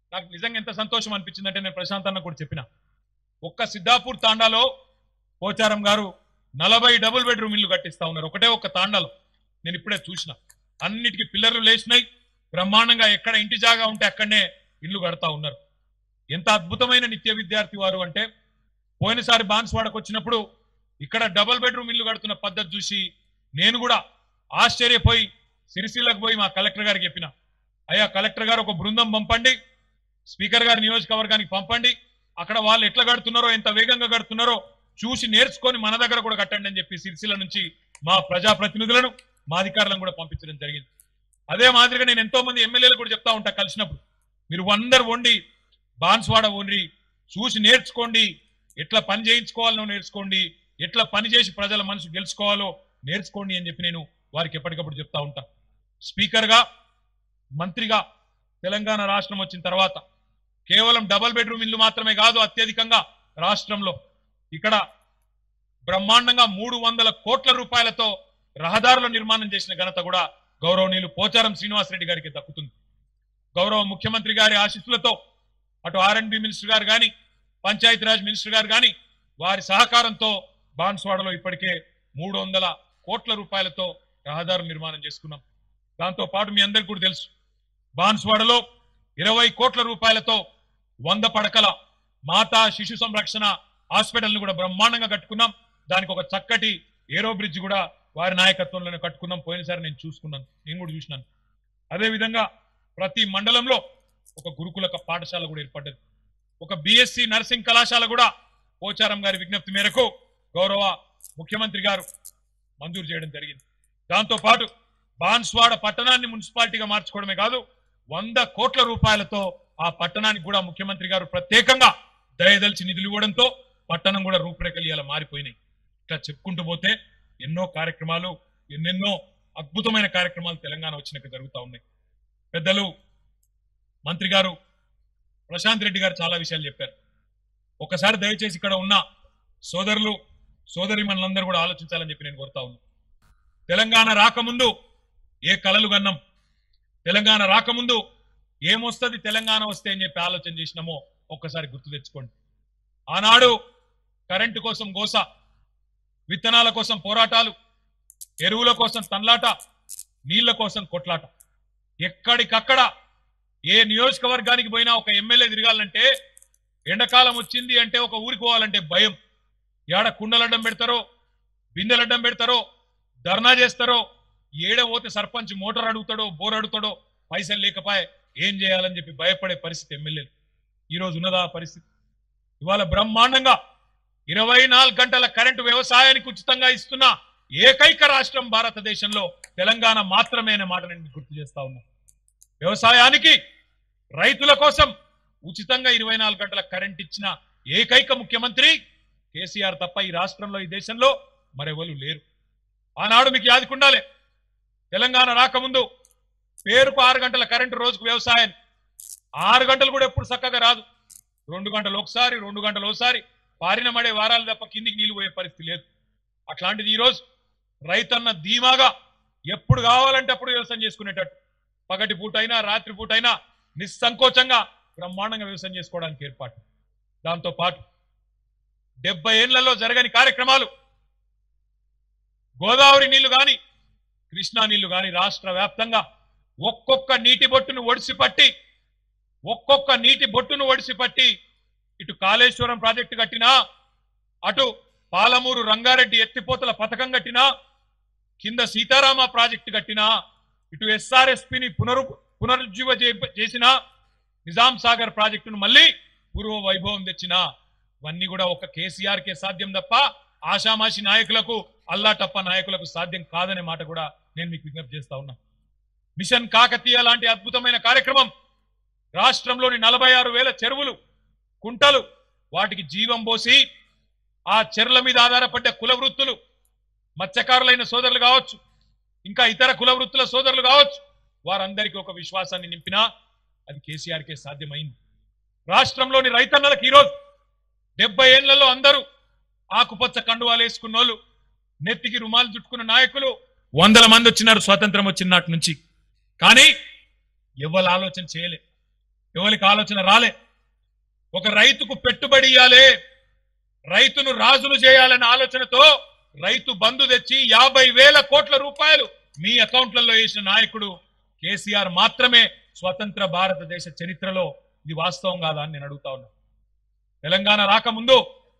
నాకు నిజంగా ఎంత సంతోషం అనిపించిందంటే నేను ప్రశాంత్ అన్న కూడా చెప్పిన ఒక్క సిద్ధాపూర్ తాండాలో పోచారం గారు నలభై డబుల్ బెడ్రూమ్ ఇల్లు కట్టిస్తా ఉన్నారు ఒకటే ఒక్క తాండాలో నేను ఇప్పుడే చూసిన అన్నిటికీ పిల్లర్లు లేచినాయి బ్రహ్మాండంగా ఎక్కడ ఇంటి జాగా ఉంటే అక్కడనే ఇల్లు కడతా ఉన్నారు ఎంత అద్భుతమైన నిత్య విద్యార్థి వారు అంటే పోయినసారి బాన్స్వాడకు వచ్చినప్పుడు ఇక్కడ డబుల్ బెడ్రూమ్ ఇల్లు కడుతున్న పద్ధతి చూసి నేను కూడా ఆశ్చర్యపోయి సిరిసిల్లకు పోయి మా కలెక్టర్ గారికి చెప్పిన అయ్యా కలెక్టర్ గారు ఒక బృందం పంపండి స్పీకర్ గారి నియోజకవర్గానికి పంపండి అక్కడ వాళ్ళు ఎట్లా కడుతున్నారో ఎంత వేగంగా కడుతున్నారో చూసి నేర్చుకొని మన దగ్గర కూడా కట్టండి అని చెప్పి సిరిసిల్ల నుంచి మా ప్రజాప్రతినిధులను మా అధికారులను కూడా పంపించడం జరిగింది అదే మాదిరిగా నేను ఎంతో మంది ఎమ్మెల్యేలు కూడా చెప్తా ఉంటా కలిసినప్పుడు మీరు అందరు వండి బాన్స్వాడ వండి చూసి నేర్చుకోండి ఎట్లా పని చేయించుకోవాలో నేర్చుకోండి ఎట్లా పని చేసి ప్రజల మనసు గెలుచుకోవాలో నేర్చుకోండి అని చెప్పి నేను వారికి ఎప్పటికప్పుడు చెప్తా ఉంటా స్పీకర్గా మంత్రిగా తెలంగాణ రాష్ట్రం వచ్చిన తర్వాత కేవలం డబల్ బెడ్రూమ్ ఇల్లు మాత్రమే కాదు అత్యధికంగా రాష్ట్రంలో ఇక్కడ బ్రహ్మాండంగా మూడు వందల కోట్ల రూపాయలతో రహదారుల నిర్మాణం చేసిన ఘనత కూడా గౌరవనీయులు పోచారం శ్రీనివాసరెడ్డి గారికి దక్కుతుంది గౌరవ ముఖ్యమంత్రి గారి ఆశీస్సులతో అటు ఆర్ఎండ్బి మినిస్టర్ గారు కానీ పంచాయతీరాజ్ మినిస్టర్ గారు కానీ వారి సహకారంతో బాన్స్వాడలో ఇప్పటికే మూడు వందల కోట్ల రూపాయలతో రహదారుల నిర్మాణం చేసుకున్నాం దాంతో పాటు మీ అందరికీ కూడా తెలుసు బాన్స్వాడలో ఇరవై కోట్ల రూపాయలతో వంద పడకల మాతా శిశు సంరక్షణ హాస్పిటల్ని కూడా బ్రహ్మాండంగా కట్టుకున్నాం దానికి ఒక చక్కటి ఏరో బ్రిడ్జ్ కూడా వారి నాయకత్వంలోనే కట్టుకున్నాం పోయినసారి నేను చూసుకున్నాను నేను కూడా చూసినాను అదేవిధంగా ప్రతి మండలంలో ఒక గురుకుల పాఠశాల కూడా ఏర్పడ్డది ఒక బిఎస్సి నర్సింగ్ కళాశాల కూడా పోచారం గారి విజ్ఞప్తి మేరకు గౌరవ ముఖ్యమంత్రి గారు మంజూరు చేయడం జరిగింది దాంతో పాటు బాన్స్వాడ పట్టణాన్ని మున్సిపాలిటీగా మార్చుకోవడమే కాదు వంద కోట్ల రూపాయలతో ఆ పట్టణానికి కూడా ముఖ్యమంత్రి గారు ప్రత్యేకంగా దయదలిచి నిధులు ఇవ్వడంతో పట్టణం కూడా రూపురేఖలు ఇలా మారిపోయినాయి ఇట్లా చెప్పుకుంటూ పోతే ఎన్నో కార్యక్రమాలు ఎన్నెన్నో అద్భుతమైన కార్యక్రమాలు తెలంగాణ వచ్చినాక జరుగుతూ ఉన్నాయి పెద్దలు మంత్రి గారు ప్రశాంత్ రెడ్డి గారు చాలా విషయాలు చెప్పారు ఒకసారి దయచేసి ఇక్కడ ఉన్న సోదరులు సోదరి మనలందరూ కూడా ఆలోచించాలని చెప్పి నేను కోరుతా ఉన్నా తెలంగాణ రాకముందు ఏ కలలు కన్నాం తెలంగాణ రాకముందు ఏమొస్తుంది తెలంగాణ వస్తే అని చెప్పి ఆలోచన చేసినామో ఒక్కసారి గుర్తు తెచ్చుకోండి ఆనాడు కరెంటు కోసం గోస విత్తనాల కోసం పోరాటాలు ఎరువుల కోసం తన్లాట నీళ్ల కోసం కొట్లాట ఎక్కడికక్కడ ఏ నియోజకవర్గానికి పోయినా ఒక ఎమ్మెల్యే తిరగాలంటే ఎండాకాలం వచ్చింది అంటే ఒక ఊరికి పోవాలంటే భయం ఏడ కుండలడ్డం పెడతారో బిందెలడ్డం పెడతారో ధర్నా చేస్తారో ఏడ పోతే సర్పంచ్ మోటార్ అడుగుతాడో బోర్ అడుగుతాడో పైసలు లేకపోయే ఏం చేయాలని చెప్పి భయపడే పరిస్థితి ఎమ్మెల్యేలు ఈ రోజు ఉన్నదా ఆ పరిస్థితి ఇవాళ బ్రహ్మాండంగా ఇరవై నాలుగు గంటల కరెంటు వ్యవసాయానికి ఉచితంగా ఇస్తున్న ఏకైక రాష్ట్రం భారతదేశంలో తెలంగాణ మాత్రమే అనే మాట నేను మీకు గుర్తు చేస్తా ఉన్నా వ్యవసాయానికి రైతుల కోసం ఉచితంగా ఇరవై నాలుగు గంటల కరెంట్ ఇచ్చిన ఏకైక ముఖ్యమంత్రి కేసీఆర్ తప్ప ఈ రాష్ట్రంలో ఈ దేశంలో మరెవరు లేరు ఆనాడు మీకు యాదికుండాలే తెలంగాణ రాకముందు పేరుకు ఆరు గంటల కరెంటు రోజుకు వ్యవసాయం ఆరు గంటలు కూడా ఎప్పుడు చక్కగా రాదు రెండు గంటలు ఒకసారి రెండు గంటలు ఒకసారి పారిన మడే వారాలు తప్ప కిందికి నీళ్లు పోయే పరిస్థితి లేదు అట్లాంటిది ఈరోజు రైతన్న ధీమాగా ఎప్పుడు కావాలంటే అప్పుడు వ్యవసాయం చేసుకునేటట్టు పగటి పూట అయినా రాత్రి పూట అయినా నిస్సంకోచంగా బ్రహ్మాండంగా వ్యవసాయం చేసుకోవడానికి ఏర్పాటు దాంతో పాటు డెబ్బై ఏళ్లలో జరగని కార్యక్రమాలు గోదావరి నీళ్లు గాని కృష్ణా నీళ్లు గాని రాష్ట్ర వ్యాప్తంగా ఒక్కొక్క నీటి బొట్టును ఒడిసి పట్టి ఒక్కొక్క నీటి బొట్టును ఒడిసి పట్టి ఇటు కాళేశ్వరం ప్రాజెక్టు కట్టినా అటు పాలమూరు రంగారెడ్డి ఎత్తిపోతల పథకం కట్టినా కింద సీతారామ ప్రాజెక్టు కట్టినా ఇటు ఎస్ఆర్ఎస్పిని పునరు పునరుజ్జీవ చే- చేసిన నిజాం సాగర్ ప్రాజెక్టును మళ్ళీ పూర్వ వైభవం తెచ్చిన ఇవన్నీ కూడా ఒక కేసీఆర్ కే సాధ్యం తప్ప ఆషామాషి నాయకులకు అల్లాటప్ప నాయకులకు సాధ్యం కాదనే మాట కూడా నేను మీకు విజ్ఞప్తి చేస్తా ఉన్నా మిషన్ కాకతీయ లాంటి అద్భుతమైన కార్యక్రమం రాష్ట్రంలోని నలభై ఆరు వేల చెరువులు కుంటలు వాటికి జీవం పోసి ఆ చెరువుల మీద ఆధారపడ్డ కుల వృత్తులు మత్స్యకారులైన సోదరులు కావచ్చు ఇంకా ఇతర కుల వృత్తుల సోదరులు కావచ్చు వారందరికీ ఒక విశ్వాసాన్ని నింపినా అది కేసీఆర్కే సాధ్యమైంది రాష్ట్రంలోని రైతన్నలకు ఈరోజు డెబ్బై ఏళ్లలో అందరూ ఆకుపచ్చ కండువాలు వేసుకున్న వాళ్ళు నెత్తికి రుమాలు చుట్టుకున్న నాయకులు వందల మంది వచ్చినారు స్వాతంత్రం వచ్చిన నాటి నుంచి కానీ ఎవరు ఆలోచన చేయలే ఎవరికి ఆలోచన రాలే ఒక రైతుకు పెట్టుబడి ఇయ్యాలి రైతును రాజును చేయాలనే ఆలోచనతో రైతు బంధు తెచ్చి యాభై వేల కోట్ల రూపాయలు మీ అకౌంట్లలో వేసిన నాయకుడు కేసీఆర్ మాత్రమే స్వతంత్ర భారతదేశ చరిత్రలో ఇది వాస్తవం కాదా అని నేను అడుగుతా ఉన్నా తెలంగాణ రాకముందు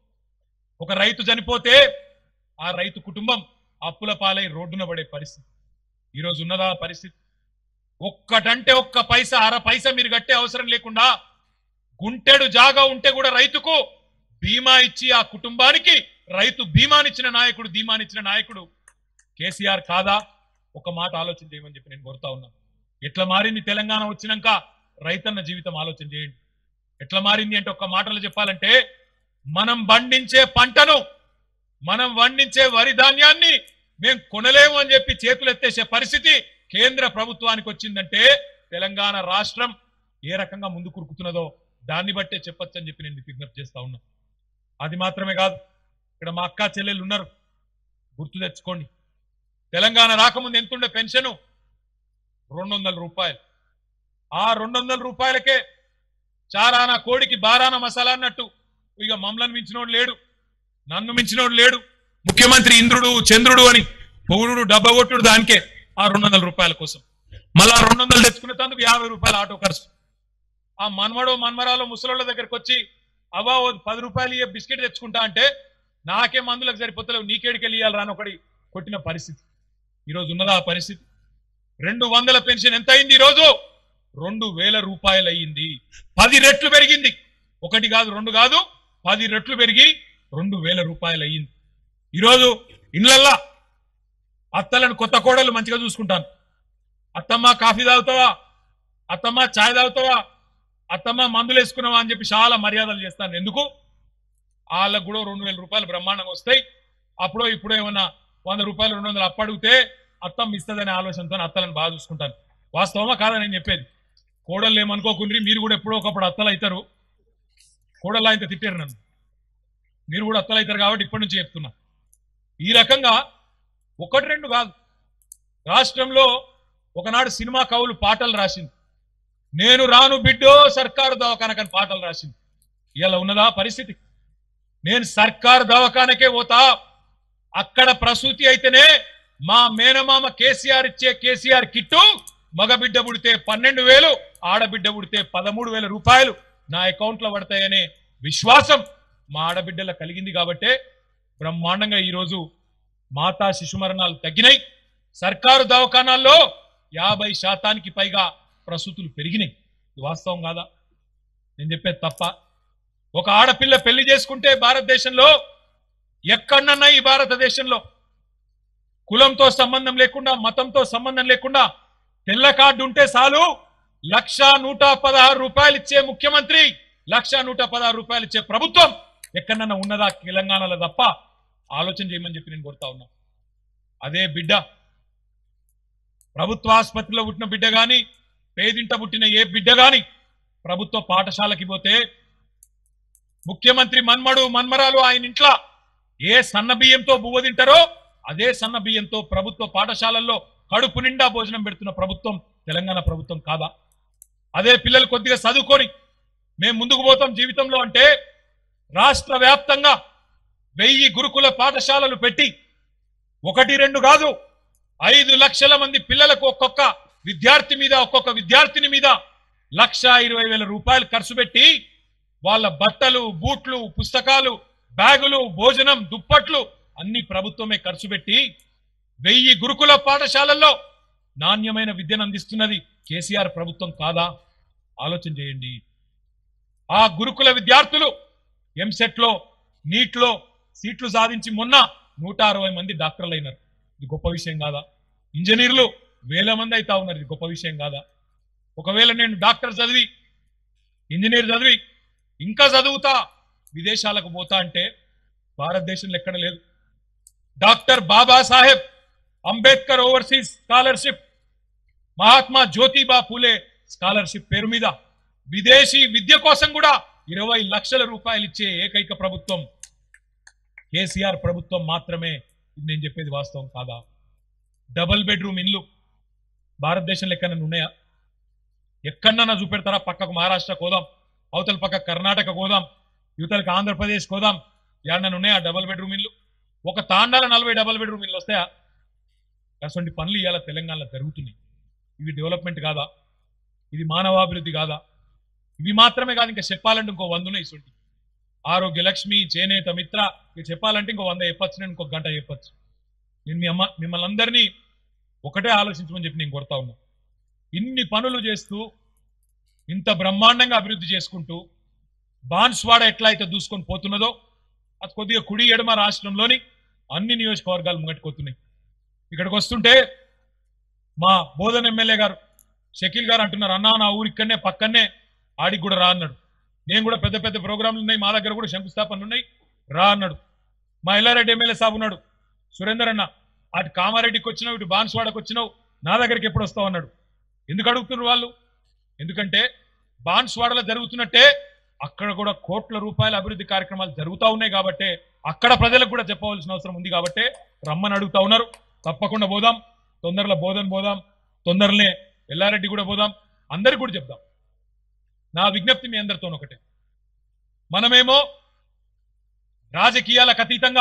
ఒక రైతు చనిపోతే ఆ రైతు కుటుంబం అప్పుల పాలై రోడ్డున పడే పరిస్థితి ఈరోజు ఉన్నదా ఆ పరిస్థితి ఒక్కటంటే ఒక్క పైసా అర పైసా మీరు కట్టే అవసరం లేకుండా గుంటెడు జాగా ఉంటే కూడా రైతుకు బీమా ఇచ్చి ఆ కుటుంబానికి రైతు బీమానిచ్చిన నాయకుడు ధీమానిచ్చిన నాయకుడు కేసీఆర్ కాదా ఒక మాట ఆలోచన చేయమని చెప్పి నేను కోరుతా ఉన్నా ఎట్లా మారింది తెలంగాణ వచ్చినాక రైతన్న జీవితం ఆలోచన చేయండి ఎట్లా మారింది అంటే ఒక్క మాటలో చెప్పాలంటే మనం పండించే పంటను మనం పండించే వరి ధాన్యాన్ని మేము కొనలేము అని చెప్పి చేతులు ఎత్తేసే పరిస్థితి కేంద్ర ప్రభుత్వానికి వచ్చిందంటే తెలంగాణ రాష్ట్రం ఏ రకంగా ముందు కురుకుతున్నదో దాన్ని బట్టే చెప్పొచ్చు అని చెప్పి నేను మీకు విజ్ఞప్తి చేస్తా ఉన్నా అది మాత్రమే కాదు ఇక్కడ మా అక్క చెల్లెలు ఉన్నారు గుర్తు తెచ్చుకోండి తెలంగాణ రాకముందు ఎంతుండే పెన్షను రెండు వందల రూపాయలు ఆ రెండు వందల రూపాయలకే చారానా కోడికి బారాన మసాలా అన్నట్టు ఇక మమ్మల్ని మించినోడు లేడు నన్ను మించినోడు లేడు ముఖ్యమంత్రి ఇంద్రుడు చంద్రుడు అని పొగుడు డబ్బా కొట్టుడు దానికే ఆ రెండు వందల రూపాయల కోసం మళ్ళా రెండు వందలు తెచ్చుకునేందుకు యాభై రూపాయల ఆటో ఖర్చు ఆ మన్మడో మన్మరాలో ముసలోళ్ళ దగ్గరికి వచ్చి అవ్వా ఓ పది రూపాయలు ఇయ్య బిస్కెట్ తెచ్చుకుంటా అంటే నాకే మందులకు సరిపోతలేవు నీకేడికి వెళ్ళి రాని ఒకటి కొట్టిన పరిస్థితి ఈరోజు ఉన్నదా ఆ పరిస్థితి రెండు వందల పెన్షన్ ఎంత అయింది ఈరోజు రెండు వేల రూపాయలు అయ్యింది పది రెట్లు పెరిగింది ఒకటి కాదు రెండు కాదు పది రెట్లు పెరిగి రెండు వేల రూపాయలు అయ్యింది ఈరోజు ఇళ్ళల్లా అత్తలను కొత్త కోడలు మంచిగా చూసుకుంటాను అత్తమ్మ కాఫీ తాగుతావా అత్తమ్మ చాయ్ తాగుతావా అత్తమ్మ మందులు వేసుకున్నావా అని చెప్పి చాలా మర్యాదలు చేస్తాను ఎందుకు వాళ్ళకు కూడా రెండు వేల రూపాయలు బ్రహ్మాండంగా వస్తాయి అప్పుడో ఇప్పుడో ఏమన్నా వంద రూపాయలు రెండు వందలు అప్పడిగితే అత్తమ్మ ఇస్తుందనే ఆలోచనతో అత్తలను బాగా చూసుకుంటాను వాస్తవమా కాదా నేను చెప్పేది కోడళ్ళు ఏమనుకోకుండ్రి మీరు కూడా ఎప్పుడో ఒకప్పుడు అత్తలు అవుతారు కోడళ్ళు ఆయన తిట్టారు నన్ను మీరు కూడా అత్తలు అవుతారు కాబట్టి ఇప్పటి నుంచి చెప్తున్నా ఈ రకంగా ఒకటి రెండు కాదు రాష్ట్రంలో ఒకనాడు సినిమా కవులు పాటలు రాసింది నేను రాను బిడ్డో సర్కారు దవాఖానకని పాటలు రాసింది ఇలా ఉన్నదా పరిస్థితి నేను సర్కారు దవాఖానకే పోతా అక్కడ ప్రసూతి అయితేనే మా మేనమామ కేసీఆర్ ఇచ్చే కేసీఆర్ కిట్టు మగ బిడ్డ పుడితే పన్నెండు వేలు ఆడబిడ్డ పుడితే పదమూడు వేల రూపాయలు నా అకౌంట్ లో పడతాయనే విశ్వాసం మా ఆడబిడ్డల కలిగింది కాబట్టే బ్రహ్మాండంగా ఈరోజు మాతా శిశు మరణాలు తగ్గినాయి సర్కారు దవాఖానాల్లో యాభై శాతానికి పైగా ప్రసూతులు పెరిగినాయి ఇది వాస్తవం కాదా నేను చెప్పేది తప్ప ఒక ఆడపిల్ల పెళ్లి చేసుకుంటే భారతదేశంలో ఎక్కడన్నా ఈ భారతదేశంలో కులంతో సంబంధం లేకుండా మతంతో సంబంధం లేకుండా తెల్ల కార్డు ఉంటే చాలు లక్ష నూట పదహారు రూపాయలు ఇచ్చే ముఖ్యమంత్రి లక్ష నూట పదహారు రూపాయలు ఇచ్చే ప్రభుత్వం ఎక్కడన్నా ఉన్నదా తెలంగాణలో తప్ప ఆలోచన చేయమని చెప్పి నేను కోరుతా ఉన్నా అదే బిడ్డ ప్రభుత్వ ఆసుపత్రిలో పుట్టిన బిడ్డ గాని పేదింట పుట్టిన ఏ బిడ్డ గాని ప్రభుత్వ పాఠశాలకి పోతే ముఖ్యమంత్రి మన్మడు మన్మరాలు ఆయన ఇంట్లో ఏ సన్న బియ్యంతో బువ్వ తింటారో అదే సన్న బియ్యంతో ప్రభుత్వ పాఠశాలల్లో కడుపు నిండా భోజనం పెడుతున్న ప్రభుత్వం తెలంగాణ ప్రభుత్వం కాదా అదే పిల్లలు కొద్దిగా చదువుకొని మేము ముందుకు పోతాం జీవితంలో అంటే రాష్ట్ర వ్యాప్తంగా వెయ్యి గురుకుల పాఠశాలలు పెట్టి ఒకటి రెండు కాదు ఐదు లక్షల మంది పిల్లలకు ఒక్కొక్క విద్యార్థి మీద ఒక్కొక్క విద్యార్థిని మీద లక్ష ఇరవై వేల రూపాయలు ఖర్చు పెట్టి వాళ్ళ బట్టలు బూట్లు పుస్తకాలు బ్యాగులు భోజనం దుప్పట్లు అన్ని ప్రభుత్వమే ఖర్చు పెట్టి వెయ్యి గురుకుల పాఠశాలల్లో నాణ్యమైన విద్యను అందిస్తున్నది కేసీఆర్ ప్రభుత్వం కాదా ఆలోచన చేయండి ఆ గురుకుల విద్యార్థులు ఎంసెట్ లో నీట్ లో సీట్లు సాధించి మొన్న నూట అరవై మంది డాక్టర్లు అయినారు ఇది గొప్ప విషయం కాదా ఇంజనీర్లు వేల మంది అవుతా ఉన్నారు ఇది గొప్ప విషయం కాదా ఒకవేళ నేను డాక్టర్ చదివి ఇంజనీర్ చదివి ఇంకా చదువుతా విదేశాలకు పోతా అంటే భారతదేశంలో ఎక్కడ లేదు doctor Babasaheb Ambedkar overseas scholarship Mahatma Jyotiba Phule scholarship పేరు మీద విదేశీ విద్య కోసం కూడా ఇరవై లక్షల రూపాయలు ఇచ్చే ఏకైక ప్రభుత్వం కేసీఆర్ ప్రభుత్వం మాత్రమే ఇది నేను చెప్పేది వాస్తవం కాదా డబుల్ బెడ్రూమ్ ఇల్లు భారతదేశంలో ఎక్కడైనా ఉన్నాయా ఎక్కడన్నా చూపెడతారా పక్కకు మహారాష్ట్ర కోదాం అవతల పక్క కర్ణాటక కోదాం యువతలకు ఆంధ్రప్రదేశ్ కోదాం ఏడన్నా ఉన్నాయా డబుల్ బెడ్రూమ్ ఇల్లు ఒక తాండాల నలభై డబుల్ బెడ్రూమ్ ఇల్లు వస్తాయా అటువంటి పనులు ఇవాళ తెలంగాణలో జరుగుతున్నాయి ఇవి డెవలప్మెంట్ కాదా ఇది మానవాభివృద్ధి కాదా ఇవి మాత్రమే కాదు ఇంకా చెప్పాలంటే ఇంకో వంద ఉన్నాయి ఇటువంటి ఆరోగ్య లక్ష్మి చేనేత మిత్ర ఇక చెప్పాలంటే ఇంకో వంద చెప్పచ్చు నేను ఇంకొక గంట చెప్పచ్చు నేను మీ అమ్మ మిమ్మల్ని అందరినీ ఒకటే ఆలోచించమని చెప్పి నేను కొడతా ఉన్నా ఇన్ని పనులు చేస్తూ ఇంత బ్రహ్మాండంగా అభివృద్ధి చేసుకుంటూ బాన్స్వాడ ఎట్లా అయితే దూసుకొని పోతున్నదో అది కొద్దిగా కుడి ఎడమ రాష్ట్రంలోని అన్ని నియోజకవర్గాలు ముంగట్టుకొస్తున్నాయి ఇక్కడికి వస్తుంటే మా బోధన ఎమ్మెల్యే గారు షకీల్ గారు అంటున్నారు అన్నా నా ఊరు ఇక్కడనే పక్కనే ఆడికి కూడా రా అన్నాడు నేను కూడా పెద్ద పెద్ద ప్రోగ్రాంలు ఉన్నాయి మా దగ్గర కూడా శంకుస్థాపనలు ఉన్నాయి రా అన్నాడు మా ఎల్లారెడ్డి ఎమ్మెల్యే సాబ్ ఉన్నాడు సురేందర్ అన్న అటు కామారెడ్డికి వచ్చినావు ఇటు బాన్స్వాడకు వచ్చినావు నా దగ్గరికి ఎప్పుడు వస్తావు అన్నాడు ఎందుకు అడుగుతున్నారు వాళ్ళు ఎందుకంటే బాన్స్వాడలో జరుగుతున్నట్టే అక్కడ కూడా కోట్ల రూపాయల అభివృద్ధి కార్యక్రమాలు జరుగుతూ ఉన్నాయి కాబట్టి అక్కడ ప్రజలకు కూడా చెప్పవలసిన అవసరం ఉంది కాబట్టి రమ్మని అడుగుతా ఉన్నారు తప్పకుండా పోదాం తొందరలో బోధన పోదాం తొందరనే ఎల్లారెడ్డి కూడా పోదాం అందరికి కూడా చెప్దాం నా విజ్ఞప్తి మీ అందరితో ఒకటే మనమేమో రాజకీయాలకు అతీతంగా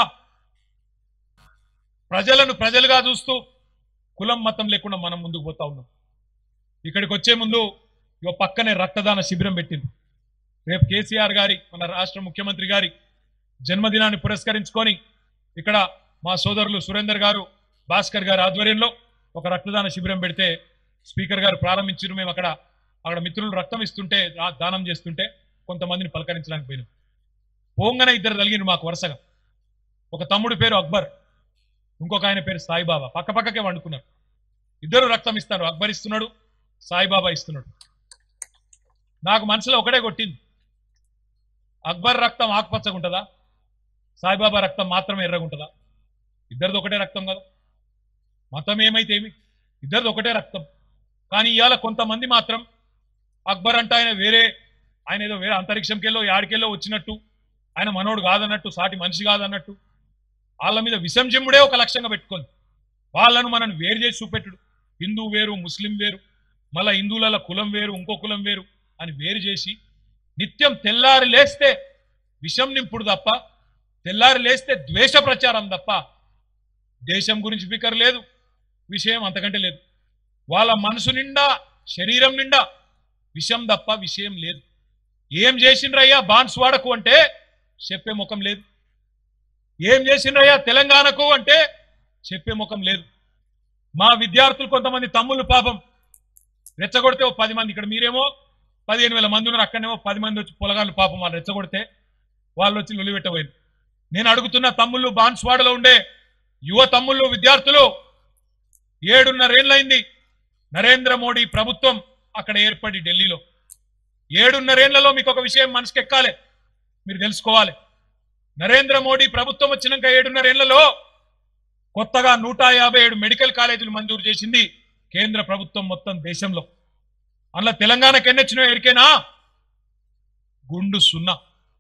ప్రజలను ప్రజలుగా చూస్తూ కులం మతం లేకుండా మనం ముందుకు పోతా ఉన్నాం ఇక్కడికి వచ్చే ముందు ఇగో పక్కనే రక్తదాన శిబిరం పెట్టింది రేపు కేసీఆర్ గారి మన రాష్ట్ర ముఖ్యమంత్రి గారి జన్మదినాన్ని పురస్కరించుకొని ఇక్కడ మా సోదరులు సురేందర్ గారు భాస్కర్ గారి ఆధ్వర్యంలో ఒక రక్తదాన శిబిరం పెడితే స్పీకర్ గారు ప్రారంభించారు మేము అక్కడ అక్కడ మిత్రులు రక్తం ఇస్తుంటే దా- దానం చేస్తుంటే కొంతమందిని పలకరించడానికి పోయినాం పోంగన ఇద్దరు కలిగిన మాకు వరుసగా ఒక తమ్ముడి పేరు అక్బర్ ఇంకొక ఆయన పేరు సాయిబాబా పక్క పక్కకే వండుకున్నారు ఇద్దరు రక్తం ఇస్తారు అక్బర్ ఇస్తున్నాడు సాయిబాబా ఇస్తున్నాడు నాకు మనసులో ఒకటే కొట్టింది అక్బర్ రక్తం ఆకుపచ్చగా ఉంటుందా సాయిబాబా రక్తం మాత్రమే ఎర్రగుంటుందా ఇద్దరిది ఒకటే రక్తం కదా మతం ఏమైతే ఏమి ఇద్దరిది ఒకటే రక్తం కానీ ఇవాళ కొంతమంది మాత్రం అక్బర్ అంటే ఆయన వేరే ఆయన ఏదో వేరే అంతరిక్షంకెళ్ళో యాడికెళ్ళో వచ్చినట్టు ఆయన మనోడు కాదన్నట్టు సాటి మనిషి కాదన్నట్టు వాళ్ళ మీద విషం చెమ్ముడే ఒక లక్ష్యంగా పెట్టుకుంది వాళ్ళను మనం వేరు చేసి చూపెట్టుడు హిందూ వేరు ముస్లిం వేరు మళ్ళా హిందువుల కులం వేరు ఇంకో కులం వేరు అని వేరు చేసి నిత్యం తెల్లారి లేస్తే విషం నింపుడు తప్ప తెల్లారి లేస్తే ద్వేష ప్రచారం తప్ప దేశం గురించి ఫికర్ లేదు విషయం అంతకంటే లేదు వాళ్ళ మనసు నిండా శరీరం నిండా విషం తప్ప విషయం లేదు ఏం చేసిండ్రయ్యా బాన్స్ వాడకు అంటే చెప్పే ముఖం లేదు ఏం చేసిండ్రయ్యా తెలంగాణకు అంటే చెప్పే ముఖం లేదు మా విద్యార్థులు కొంతమంది తమ్ముళ్ళు పాపం రెచ్చగొడితే ఓ పది మంది ఇక్కడ మీరేమో పదిహేను వేల మంది ఉన్నారు అక్కడనేమో పది మంది వచ్చి పొలగాళ్ళు పాపం వాళ్ళు రెచ్చగొడితే వాళ్ళు వచ్చి నిలబెట్టబోయింది నేను అడుగుతున్న తమ్ముళ్ళు బాన్స్వాడలో ఉండే యువ తమ్ముళ్ళు విద్యార్థులు ఏడున్నరేళ్ళైంది నరేంద్ర మోడీ ప్రభుత్వం అక్కడ ఏర్పడి ఢిల్లీలో ఏడున్నరేళ్లలో మీకు ఒక విషయం మనసుకి ఎక్కాలి మీరు తెలుసుకోవాలి నరేంద్ర మోడీ ప్రభుత్వం వచ్చినాక ఏడున్నరేళ్లలో కొత్తగా నూట యాభై ఏడు మెడికల్ కాలేజీలు మంజూరు చేసింది కేంద్ర ప్రభుత్వం మొత్తం దేశంలో అందులో తెలంగాణకి ఎన్ని వచ్చినాయో ఎరికేనా గుండు సున్నా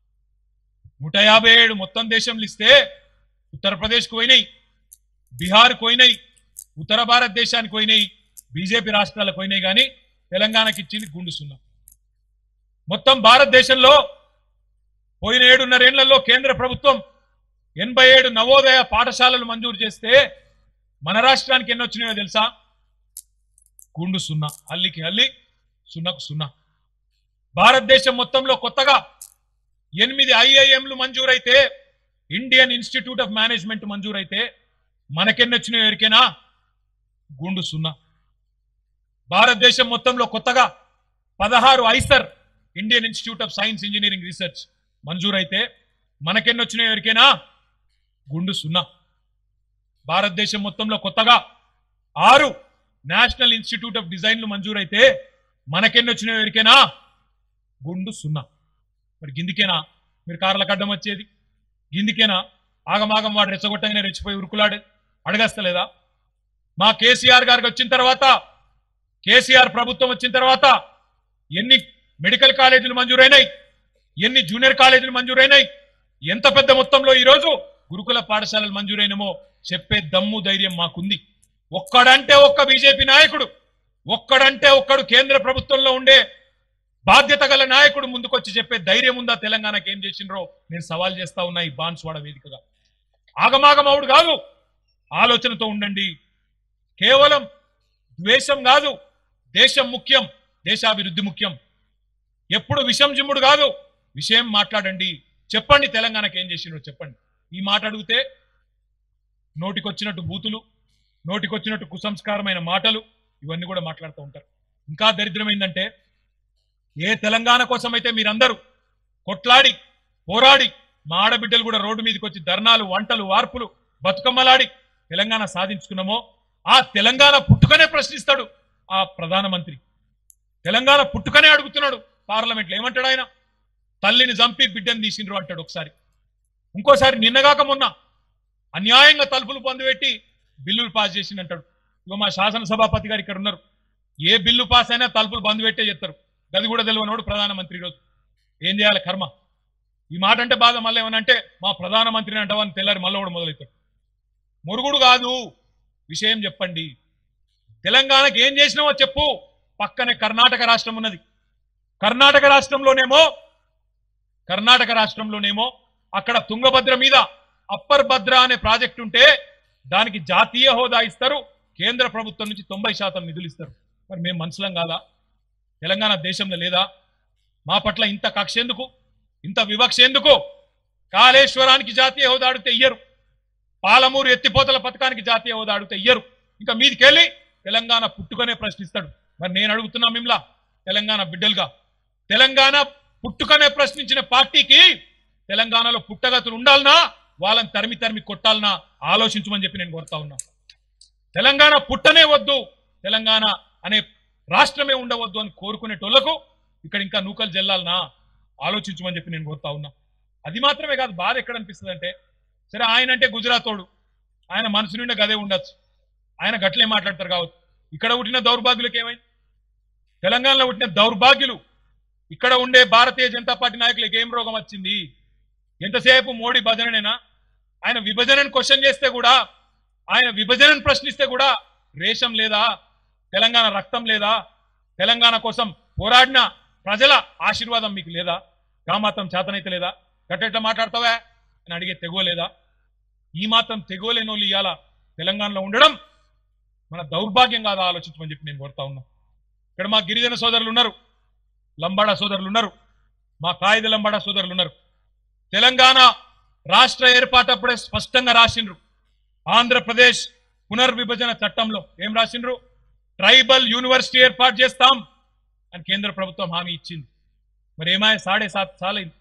నూట యాభై ఏడు మొత్తం దేశంలో ఇస్తే ఉత్తరప్రదేశ్కి పోయినాయి బీహార్కి పోయినాయి ఉత్తర భారతదేశానికి పోయినాయి బీజేపీ రాష్ట్రాలకు పోయినాయి కానీ తెలంగాణకి ఇచ్చింది గుండు సున్నా మొత్తం భారతదేశంలో పోయిన ఏడున్నరేళ్లలో కేంద్ర ప్రభుత్వం ఎనభై ఏడు నవోదయ పాఠశాలలు మంజూరు చేస్తే మన రాష్ట్రానికి ఎన్ని వచ్చినాయో తెలుసా గుండు సున్నా అల్లికి అల్లి సున్నకు సున్నా భారతదేశం మొత్తంలో కొత్తగా ఎనిమిది ఐఐఎంలు మంజూరైతే ఇండియన్ ఇన్స్టిట్యూట్ ఆఫ్ మేనేజ్మెంట్ మంజూరైతే మనకెన్ని వచ్చినాయో ఎరికేనా గుండు సున్నా భారతదేశం మొత్తంలో కొత్తగా పదహారు IISER Indian Institute of Science Engineering Research మంజూరైతే మనకెన్ని వచ్చినాయో ఎరికేనా గుండు సున్నా భారతదేశం మొత్తంలో కొత్తగా ఆరు నేషనల్ ఇన్స్టిట్యూట్ ఆఫ్ డిజైన్లు మంజూరైతే మనకెన్ని వచ్చినాయో ఎరికేనా గుండు సున్నా మరి గిందికేనా మీరు కార్లకు అడ్డం వచ్చేది గిందికేనా ఆగమాగం వాడు రెచ్చగొట్టగానే రెచ్చిపోయి ఉరుకులాడే అడగస్తలేదా మా కేసీఆర్ గారికి వచ్చిన తర్వాత కేసీఆర్ ప్రభుత్వం వచ్చిన తర్వాత ఎన్ని మెడికల్ కాలేజీలు మంజూరైనాయి ఎన్ని జూనియర్ కాలేజీలు మంజూరైనాయి ఎంత పెద్ద మొత్తంలో ఈరోజు గురుకుల పాఠశాలలు మంజూరైనమో చెప్పే దమ్ము ధైర్యం మాకుంది ఒక్కడంటే ఒక్క బీజేపీ నాయకుడు ఒక్కడంటే ఒక్కడు కేంద్ర ప్రభుత్వంలో ఉండే బాధ్యత గల నాయకుడు ముందుకొచ్చి చెప్పే ధైర్యం ఉందా తెలంగాణకి ఏం చేసిండ్రో నేను సవాల్ చేస్తా ఉన్నా ఈ బాన్స్వాడ వేదికగా ఆగమాగమవుడు కాదు ఆలోచనతో ఉండండి కేవలం ద్వేషం కాదు దేశం ముఖ్యం దేశాభివృద్ధి ముఖ్యం ఎప్పుడు విషం జిమ్ముడు కాదు విషయం మాట్లాడండి చెప్పండి తెలంగాణకి ఏం చేసిండ్రో చెప్పండి ఈ మాట అడిగితే నోటికొచ్చినట్టు బూతులు నోటికొచ్చినట్టు కుసంస్కారమైన మాటలు ఇవన్నీ కూడా మాట్లాడుతూ ఉంటారు ఇంకా దరిద్రం ఏంటంటే ఏ తెలంగాణ కోసం అయితే మీరందరూ కొట్లాడి పోరాడి మా ఆడబిడ్డలు కూడా రోడ్డు మీదకి వచ్చి ధర్నాలు వంటలు వార్పులు బతుకమ్మలాడి తెలంగాణ సాధించుకున్నామో ఆ తెలంగాణ పుట్టుకనే ప్రశ్నిస్తాడు ఆ ప్రధానమంత్రి తెలంగాణ పుట్టుకనే అడుగుతున్నాడు పార్లమెంట్లో ఏమంటాడు ఆయన తల్లిని చంపి బిడ్డను తీసిండ్రు అంటాడు ఒకసారి ఇంకోసారి నిన్నగాక మొన్న అన్యాయంగా తలుపులు పొందుపెట్టి బిల్లులు పాస్ చేసింది అంటాడు ఇగో మా శాసనసభాపతి గారు ఇక్కడ ఉన్నారు ఏ బిల్లు పాస్ అయినా తలుపులు బంద్ పెట్టే చెప్తారు గది కూడా తెలియనోడు ప్రధానమంత్రి ఈరోజు ఏం చేయాలి కర్మ ఈ మాట అంటే బాధ మళ్ళీ ఏమనంటే మా ప్రధానమంత్రిని అంటావని తెల్లారి మళ్ళీ కూడా మొదలవుతాడు మురుగుడు కాదు విషయం చెప్పండి తెలంగాణకి ఏం చేసినావో చెప్పు పక్కనే కర్ణాటక రాష్ట్రం ఉన్నది కర్ణాటక రాష్ట్రంలోనేమో కర్ణాటక రాష్ట్రంలోనేమో అక్కడ తుంగభద్ర మీద అప్పర్ భద్ర అనే ప్రాజెక్ట్ ఉంటే దానికి జాతీయ హోదా ఇస్తారు కేంద్ర ప్రభుత్వం నుంచి తొంభై శాతం నిధులు ఇస్తారు మరి మేము మనుషులం కాదా తెలంగాణ దేశంలో లేదా మా పట్ల ఇంత కక్ష ఎందుకు ఇంత వివక్ష ఎందుకు కాళేశ్వరానికి జాతీయ హోదా అడిగితే ఇయ్యరు పాలమూరు ఎత్తిపోతల పథకానికి జాతీయ హోదా అడిగితే ఇయ్యరు ఇంకా మీదికెళ్ళి తెలంగాణ పుట్టుకనే ప్రశ్నిస్తాడు మరి నేను అడుగుతున్నా మిమ్లా తెలంగాణ బిడ్డలుగా తెలంగాణ పుట్టుకనే ప్రశ్నించిన పార్టీకి తెలంగాణలో పుట్టగతులు ఉండాలనా వాళ్ళని తరిమి తరిమి కొట్టాలనా ఆలోచించమని చెప్పి నేను కోరుతా ఉన్నా తెలంగాణ పుట్టనే వద్దు తెలంగాణ అనే రాష్ట్రమే ఉండవద్దు అని కోరుకునేటోళ్లకు ఇక్కడ ఇంకా నూకలు జల్లాలనా ఆలోచించమని చెప్పి నేను కోరుతా ఉన్నా అది మాత్రమే కాదు బాధ ఎక్కడ అనిపిస్తుంది అంటే సరే ఆయన అంటే గుజరాతోడు ఆయన మనసు నిండా గదే ఉండొచ్చు ఆయన గట్లే మాట్లాడతారు కావచ్చు ఇక్కడ పుట్టిన దౌర్భాగ్యులకు ఏమైంది తెలంగాణలో పుట్టిన దౌర్భాగ్యులు ఇక్కడ ఉండే భారతీయ జనతా పార్టీ నాయకులకు ఏం రోగం వచ్చింది ఎంతసేపు మోడీ భజననేనా ఆయన విభజనను క్వశ్చన్ చేస్తే కూడా ఆయన విభజనను ప్రశ్నిస్తే కూడా రేషం లేదా తెలంగాణ రక్తం లేదా తెలంగాణ కోసం పోరాడిన ప్రజల ఆశీర్వాదం మీకు లేదా గా మాత్రం చేతనైతే లేదా గట్టెట్లా మాట్లాడతావా అని అడిగే తెగోలేదా ఈ మాత్రం తెగోలేని వాళ్ళు ఇవాళ తెలంగాణలో ఉండడం మన దౌర్భాగ్యం కాదా ఆలోచించమని చెప్పి నేను కోరుతా ఉన్నా ఇక్కడ మా గిరిజన సోదరులు ఉన్నారు లంబాడా సోదరులు ఉన్నారు మా కాయిద లంబాడా సోదరులు ఉన్నారు తెలంగాణ రాష్ట్ర ఏర్పాటప్పుడే స్పష్టంగా రాసిండ్రు ఆంధ్రప్రదేశ్ పునర్విభజన చట్టంలో ఏం రాసిండ్రు ట్రైబల్ యూనివర్సిటీ ఏర్పాటు చేస్తాం అని కేంద్ర ప్రభుత్వం హామీ ఇచ్చింది మరి ఏమాయ సాడే సాత్ సాలైంది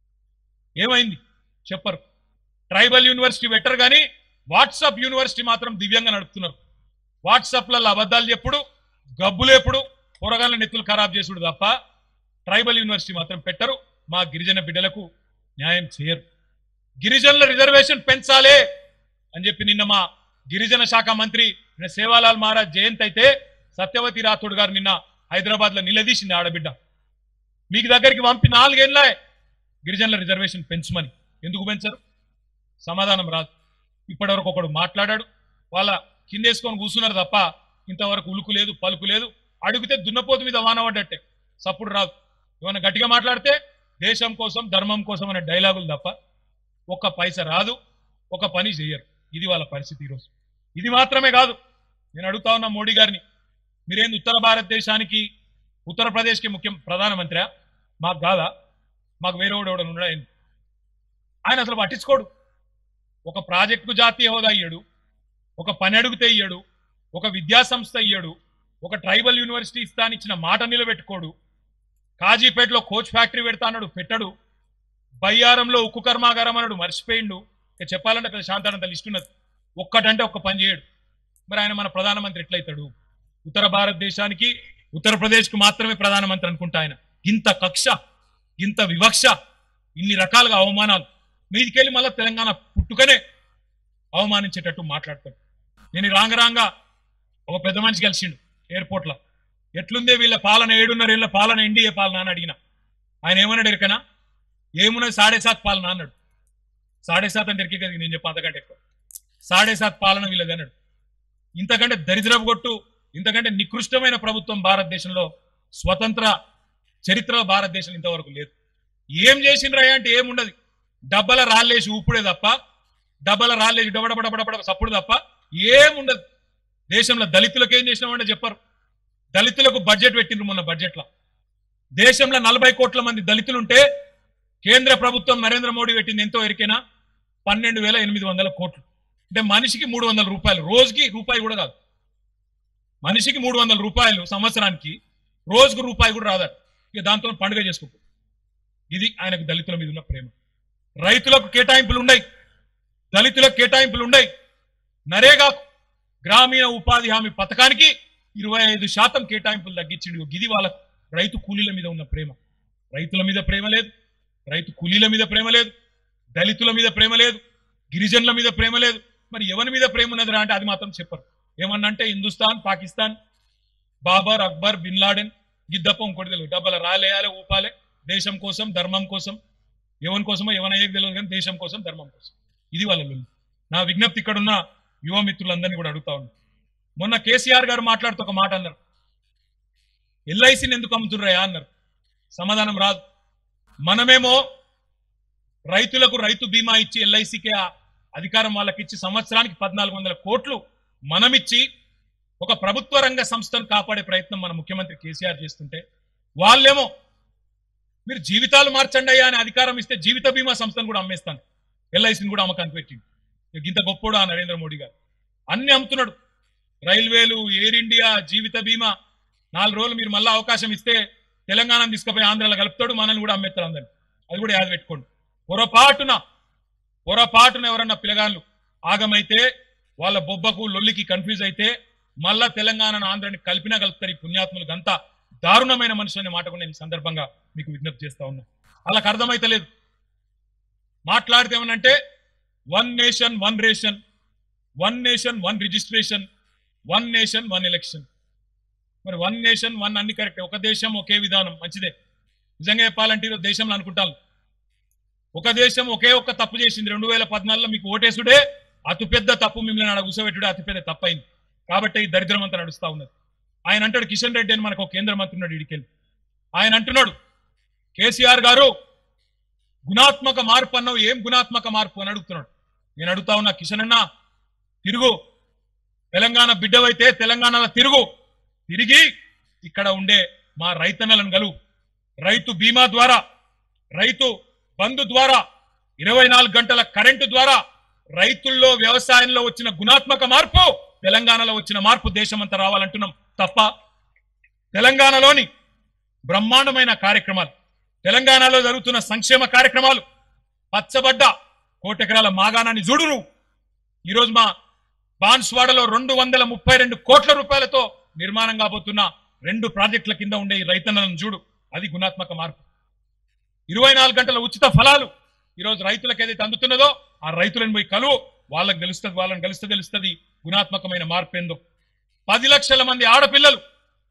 ఏమైంది చెప్పరు ట్రైబల్ యూనివర్సిటీ పెట్టరు కానీ వాట్సాప్ యూనివర్సిటీ మాత్రం దివ్యంగా నడుపుతున్నారు వాట్సాప్లలో అబద్ధాలు చెప్పుడు గబ్బులు ఎప్పుడు పొరగాళ్ళ నెత్తులు ఖరాబ్ చేసుడు తప్ప ట్రైబల్ యూనివర్సిటీ మాత్రం పెట్టరు మా గిరిజన బిడ్డలకు న్యాయం చేయరు గిరిజనుల రిజర్వేషన్ పెంచాలే అని చెప్పి నిన్న మా గిరిజన శాఖ మంత్రి నిన్న సేవాలాల్ మహారాజ్ జయంత్ అయితే సత్యవతి రాథోడ్ గారు నిన్న హైదరాబాద్ లో నిలదీసింది ఆడబిడ్డ మీకు దగ్గరికి పంపి నాలుగేళ్లే గిరిజనుల రిజర్వేషన్ పెంచమని ఎందుకు పెంచరు సమాధానం రాదు ఇప్పటివరకు ఒకడు మాట్లాడాడు వాళ్ళ కిందేసుకొని కూర్చున్నారు తప్ప ఇంతవరకు ఉలుకు లేదు పలుకు లేదు అడిగితే దున్నపోతు మీద వాన పడ్డట్టే సప్పుడు రాదు ఏమైనా గట్టిగా మాట్లాడితే దేశం కోసం ధర్మం కోసం అనే డైలాగులు తప్ప ఒక్క పైస రాదు ఒక పని చేయరు ఇది వాళ్ళ పరిస్థితి ఈరోజు ఇది మాత్రమే కాదు నేను అడుగుతా ఉన్నా మోడీ గారిని మీరేంది ఉత్తర భారతదేశానికి ఉత్తరప్రదేశ్కి ముఖ్యం ప్రధానమంత్రి మాకు కాదా మాకు వేరే వాడు ఎవడన్నా ఉన్నాడా ఏంది? ఆయన అసలు పట్టించుకోడు ఒక ప్రాజెక్టుకు జాతీయ హోదా ఇయ్యడు ఒక పని అడిగితే ఇయ్యడు ఒక విద్యా సంస్థ ఇయ్యడు ఒక ట్రైబల్ యూనివర్సిటీ ఇస్తాను ఇచ్చిన మాట నిలబెట్టుకోడు కాజీపేటలో కోచ్ ఫ్యాక్టరీ పెడతా అన్నాడు పెట్టడు బయ్యారంలో ఉక్కు కర్మాగారం అన్నాడు మర్చిపోయిండు ఇక చెప్పాలంటే పెద్ద శాంతానంత లిస్ట్ ఉన్నది ఒక్కటంటే ఒక్క పని చేయడు మరి ఆయన మన ప్రధానమంత్రి ఎట్లయితాడు ఉత్తర భారతదేశానికి ఉత్తరప్రదేశ్కి మాత్రమే ప్రధానమంత్రి అనుకుంటా ఆయన ఇంత కక్ష ఇంత వివక్ష ఇన్ని రకాలుగా అవమానాలు మీదికెళ్ళి మళ్ళీ తెలంగాణ పుట్టుకనే అవమానించేటట్టు మాట్లాడతాడు నేను రాంగ రాంగ ఒక పెద్ద మనిషి కలిసిండు ఎయిర్పోర్ట్లో ఎట్లుందే వీళ్ళ పాలన ఏడున్నర ఏళ్ళ పాలన ఎన్డీఏ పాలన అని అడిగిన ఆయన ఏమన్నాడు ఎరకనా ఏమున్నది సాడే సాత్ పాలన అన్నాడు సాడే సాత్ అంటే ఎరికే కదా నేను చెప్పి అంతకంటే ఎక్కువ సాడే సాత్ పాలన వీళ్ళది అన్నాడు ఇంతకంటే దరిద్రపు కొట్టు ఇంతకంటే నికృష్టమైన ప్రభుత్వం భారతదేశంలో స్వతంత్ర చరిత్ర భారతదేశం ఇంతవరకు లేదు ఏం చేసిండ్రయ్యా అంటే ఏముండదు డబ్బల రాళ్ళేసి ఊపుడే తప్ప డబ్బల రాళ్ళేసి డబడబడబడబడ సప్పుడు తప్ప ఏముండదు దేశంలో దళితులకు ఏం చేసినామంటే చెప్పరు దళితులకు బడ్జెట్ పెట్టిండ్రు మొన్న బడ్జెట్లో దేశంలో నలభై కోట్ల మంది దళితులుంటే కేంద్ర ప్రభుత్వం నరేంద్ర మోడీ పెట్టింది ఎంతో ఎరికైనా పన్నెండు వేల ఎనిమిది వందల కోట్లు అంటే మనిషికి మూడు వందల రూపాయలు రోజుకి రూపాయి కూడా కాదు మనిషికి మూడు వందల రూపాయలు సంవత్సరానికి రోజుకు రూపాయి కూడా రాదట ఇక దాంతో పండుగ చేసుకో ఇది ఆయనకు దళితుల మీద ఉన్న ప్రేమ రైతులకు కేటాయింపులు ఉన్నాయి దళితులకు కేటాయింపులు ఉన్నాయి నరేగా గ్రామీణ ఉపాధి హామీ పథకానికి ఇరవై ఐదు శాతం కేటాయింపులు తగ్గించిండు ఇది వాళ్ళకు రైతు కూలీల మీద ఉన్న ప్రేమ రైతుల మీద ప్రేమ లేదు రైతు కూలీల మీద ప్రేమ లేదు దళితుల మీద ప్రేమ లేదు గిరిజనుల మీద ప్రేమ లేదు మరి ఎవరి మీద ప్రేమ ఉన్నదిరా అంటే అది మాత్రం చెప్పరు ఏమన్నంటే హిందుస్థాన్ పాకిస్తాన్ బాబర్ అక్బర్ బిన్ లాడెన్ గిద్దప్ప ఇంకోటి తెలియదు డబ్బల రాలేయాలి ఊపాలే దేశం కోసం ధర్మం కోసం ఎవరి కోసమో ఎవరయ్యేది తెలియదు కానీ దేశం కోసం ధర్మం కోసం ఇది వాళ్ళ లొల్లి నా విజ్ఞప్తి ఇక్కడున్న యువ మిత్రులందరినీ కూడా అడుగుతా ఉన్నా మొన్న కేసీఆర్ గారు మాట్లాడుతూ ఒక మాట అన్నారు ఎల్ఐసిని ఎందుకు అమ్ముతుర్రయా అన్నారు సమాధానం రాదు మనమేమో రైతులకు రైతు బీమా ఇచ్చి ఎల్ఐసికి అధికారం వాళ్ళకి ఇచ్చి సంవత్సరానికి పద్నాలుగు వందల కోట్లు మనమిచ్చి ఒక ప్రభుత్వ రంగ సంస్థను కాపాడే ప్రయత్నం మన ముఖ్యమంత్రి కేసీఆర్ చేస్తుంటే వాళ్ళేమో మీరు జీవితాలు మార్చండి అయ్యా అని అధికారం ఇస్తే జీవిత బీమా సంస్థను కూడా అమ్మేస్తాను ఎల్ఐసిని కూడా అమ్మకానికి పెట్టింది ఇక ఇంత గొప్పోడు ఆ నరేంద్ర మోడీ గారు అన్ని అమ్ముతున్నాడు రైల్వేలు ఎయిర్ ఇండియా జీవిత బీమా నాలుగు రోజులు మీరు మళ్ళీ అవకాశం ఇస్తే తెలంగాణ తీసుకుపోయి ఆంధ్రాలో కలుపుతాడు మనల్ని కూడా అమ్మేస్తారు అందరిని అది కూడా యాద పెట్టుకోండి పొరపాటున పొరపాటున ఎవరన్నా పిల్లగాళ్ళు ఆగమైతే వాళ్ళ బొబ్బకు లొల్లికి కన్ఫ్యూజ్ అయితే మళ్ళా తెలంగాణను ఆంధ్రాని కలిపినా కలుపుతారు ఈ పుణ్యాత్ములకు అంతా దారుణమైన మనుషులు అనే మాట కూడా నేను ఈ సందర్భంగా మీకు విజ్ఞప్తి చేస్తా ఉన్నా వాళ్ళకి అర్థమైతలేదు మాట్లాడితే ఏమనంటే one nation one ration one nation one registration one nation one election మరి వన్ నేషన్ వన్ అన్ని కరెక్ట్ ఒక దేశం ఒకే విధానం మంచిదే నిజంగా చెప్పాలంటే ఈరోజు దేశంలో అనుకుంటాను ఒక దేశం ఒకే ఒక్క తప్పు చేసింది రెండు వేల పద్నాలుగులో మీకు ఓటేసుడే అతిపెద్ద తప్పు మిమ్మల్ని ఆడ కూసబెట్టుడే అతిపెద్ద తప్పు అయింది కాబట్టి ఈ దరిద్రం అంతా నడుస్తా ఉన్నది ఆయన అంటాడు కిషన్ రెడ్డి అని మనకు ఒక కేంద్ర మంత్రి ఉన్నాడు ఇడికెళ్ళి ఆయన అంటున్నాడు కేసీఆర్ గారు గుణాత్మక మార్పు అన్నావు ఏం గుణాత్మక మార్పు అని అడుగుతున్నాడు నేను అడుగుతా ఉన్నా కిషన్ అన్న తిరుగు తెలంగాణ బిడ్డవైతే తెలంగాణలో తిరుగు తిరిగి ఇక్కడ ఉండే మా రైతన్నలను గలువు రైతు బీమా ద్వారా రైతు బంధు ద్వారా ఇరవై నాలుగు గంటల కరెంటు ద్వారా రైతుల్లో వ్యవసాయంలో వచ్చిన గుణాత్మక మార్పు తెలంగాణలో వచ్చిన మార్పు దేశమంతా రావాలంటున్నాం తప్ప తెలంగాణలోని బ్రహ్మాండమైన కార్యక్రమాలు తెలంగాణలో జరుగుతున్న సంక్షేమ కార్యక్రమాలు పచ్చబడ్డ కోటెకరాల మాగాణాన్ని చూడురు ఈరోజు మా బాన్స్వాడలో రెండు వందల ముప్పై రెండు కోట్ల రూపాయలతో నిర్మాణం కాబోతున్న రెండు ప్రాజెక్టుల కింద ఉండే ఈ రైతన్నలను చూడు అది గుణాత్మక మార్పు ఇరవై నాలుగు గంటల ఉచిత ఫలాలు ఈరోజు రైతులకు ఏదైతే అందుతున్నదో ఆ రైతులను పోయి కలువు వాళ్ళకి తెలుస్తుంది వాళ్ళని కలిస్తే తెలుస్తుంది గుణాత్మకమైన మార్పు ఏందో పది లక్షల మంది ఆడపిల్లలు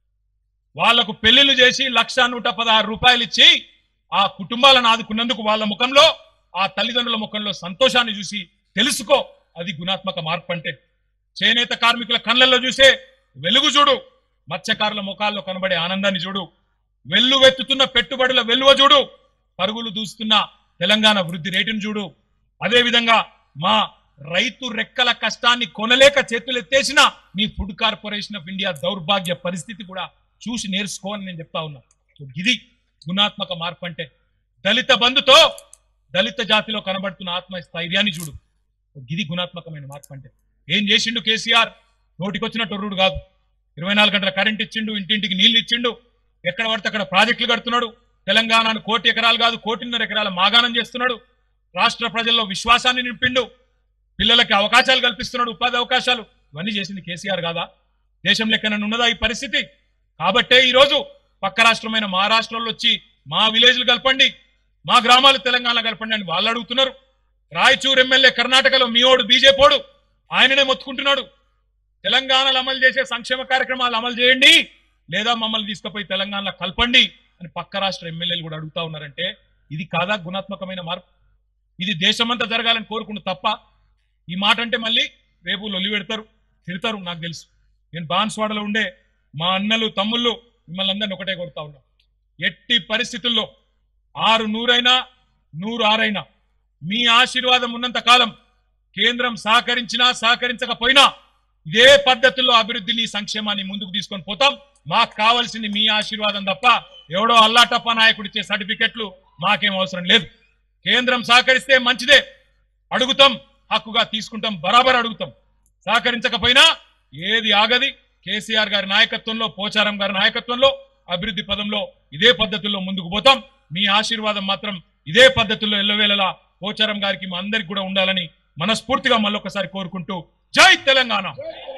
వాళ్లకు పెళ్లిళ్ళు చేసి లక్ష నూట పదహారు రూపాయలు ఇచ్చి ఆ కుటుంబాలను ఆదుకున్నందుకు వాళ్ళ ముఖంలో ఆ తల్లిదండ్రుల ముఖంలో సంతోషాన్ని చూసి తెలుసుకో అది గుణాత్మక మార్పు అంటే చేనేత కార్మికుల కళ్ళల్లో చూసే వెలుగు చూడు మత్స్యకారుల ముఖాల్లో కనబడే ఆనందాన్ని చూడు వెల్లువెత్తుతున్న పెట్టుబడుల వెలువ చూడు పరుగులు దూస్తున్న తెలంగాణ వృద్ధి రేటును చూడు అదే విధంగా మా రైతు రెక్కల కష్టాన్ని కొనలేక చేతులెత్తేసిన మీ ఫుడ్ కార్పొరేషన్ ఆఫ్ ఇండియా దౌర్భాగ్య పరిస్థితి కూడా చూసి నేర్చుకో అని నేను చెప్తా ఉన్నా సో ఇది గుణాత్మక మార్పు అంటే దళిత బంధుతో దళిత జాతిలో కనబడుతున్న ఆత్మస్థైర్యాన్ని చూడు సో ఇది గుణాత్మకమైన మార్పు అంటే ఏం చేసిండు కేసీఆర్ నోటికొచ్చిన టొర్రుడు కాదు ఇరవై నాలుగు గంటల కరెంట్ ఇచ్చిండు ఇంటింటికి నీళ్లు ఇచ్చిండు ఎక్కడ పడితే అక్కడ ప్రాజెక్టులు కడుతున్నాడు తెలంగాణను కోటి ఎకరాలు కాదు కోటిన్నర ఎకరాల మాగాణం చేస్తున్నాడు రాష్ట్ర ప్రజల్లో విశ్వాసాన్ని నింపిండు పిల్లలకి అవకాశాలు కల్పిస్తున్నాడు ఉపాధి అవకాశాలు ఇవన్నీ చేసింది కేసీఆర్ కాదా దేశం లెక్కన ఉన్నదా ఈ పరిస్థితి కాబట్టే ఈరోజు పక్క రాష్ట్రమైన మహారాష్ట్రలో వచ్చి మా విలేజ్లు కలపండి మా గ్రామాలు తెలంగాణ కలపండి అని వాళ్ళు అడుగుతున్నారు రాయచూర్ ఎమ్మెల్యే కర్ణాటకలో మీ ఓడు బీజేపీడు ఆయననే మొత్తుకుంటున్నాడు తెలంగాణలో అమలు చేసే సంక్షేమ కార్యక్రమాలు అమలు చేయండి లేదా మమ్మల్ని తీసుకుపోయి తెలంగాణలో కలపండి అని పక్క రాష్ట్ర ఎమ్మెల్యేలు కూడా అడుగుతా ఉన్నారంటే ఇది కాదా గుణాత్మకమైన మార్పు ఇది దేశమంతా జరగాలని కోరుకుంటూ తప్ప ఈ మాట అంటే మళ్ళీ రేపు లొల్లి పెడతారు తిడతారు నాకు తెలుసు నేను బాన్స్వాడలో ఉండే మా అన్నలు తమ్ముళ్ళు మిమ్మల్ని అందరిని ఒకటే కొడతా ఉన్నా ఎట్టి పరిస్థితుల్లో ఆరు నూరైనా నూరు ఆరైనా మీ ఆశీర్వాదం ఉన్నంత కాలం కేంద్రం సహకరించినా సహకరించకపోయినా ఇదే పద్ధతుల్లో అభివృద్ధిని సంక్షేమాన్ని ముందుకు తీసుకొని పోతాం మాకు కావాల్సింది మీ ఆశీర్వాదం తప్ప ఎవడో అల్లాటప్ప నాయకుడు ఇచ్చే సర్టిఫికెట్లు మాకేం అవసరం లేదు కేంద్రం సహకరిస్తే మంచిదే అడుగుతాం హక్కుగా తీసుకుంటాం బరాబర్ అడుగుతాం సహకరించకపోయినా ఏది ఆగది కేసీఆర్ గారి నాయకత్వంలో పోచారం గారి నాయకత్వంలో అభివృద్ధి పదంలో ఇదే పద్ధతుల్లో ముందుకు పోతాం మీ ఆశీర్వాదం మాత్రం ఇదే పద్ధతుల్లో ఎల్లవేళలా పోచారం గారికి మా అందరికి కూడా ఉండాలని మనస్ఫూర్తిగా మళ్ళొకసారి కోరుకుంటూ జై తెలంగాణ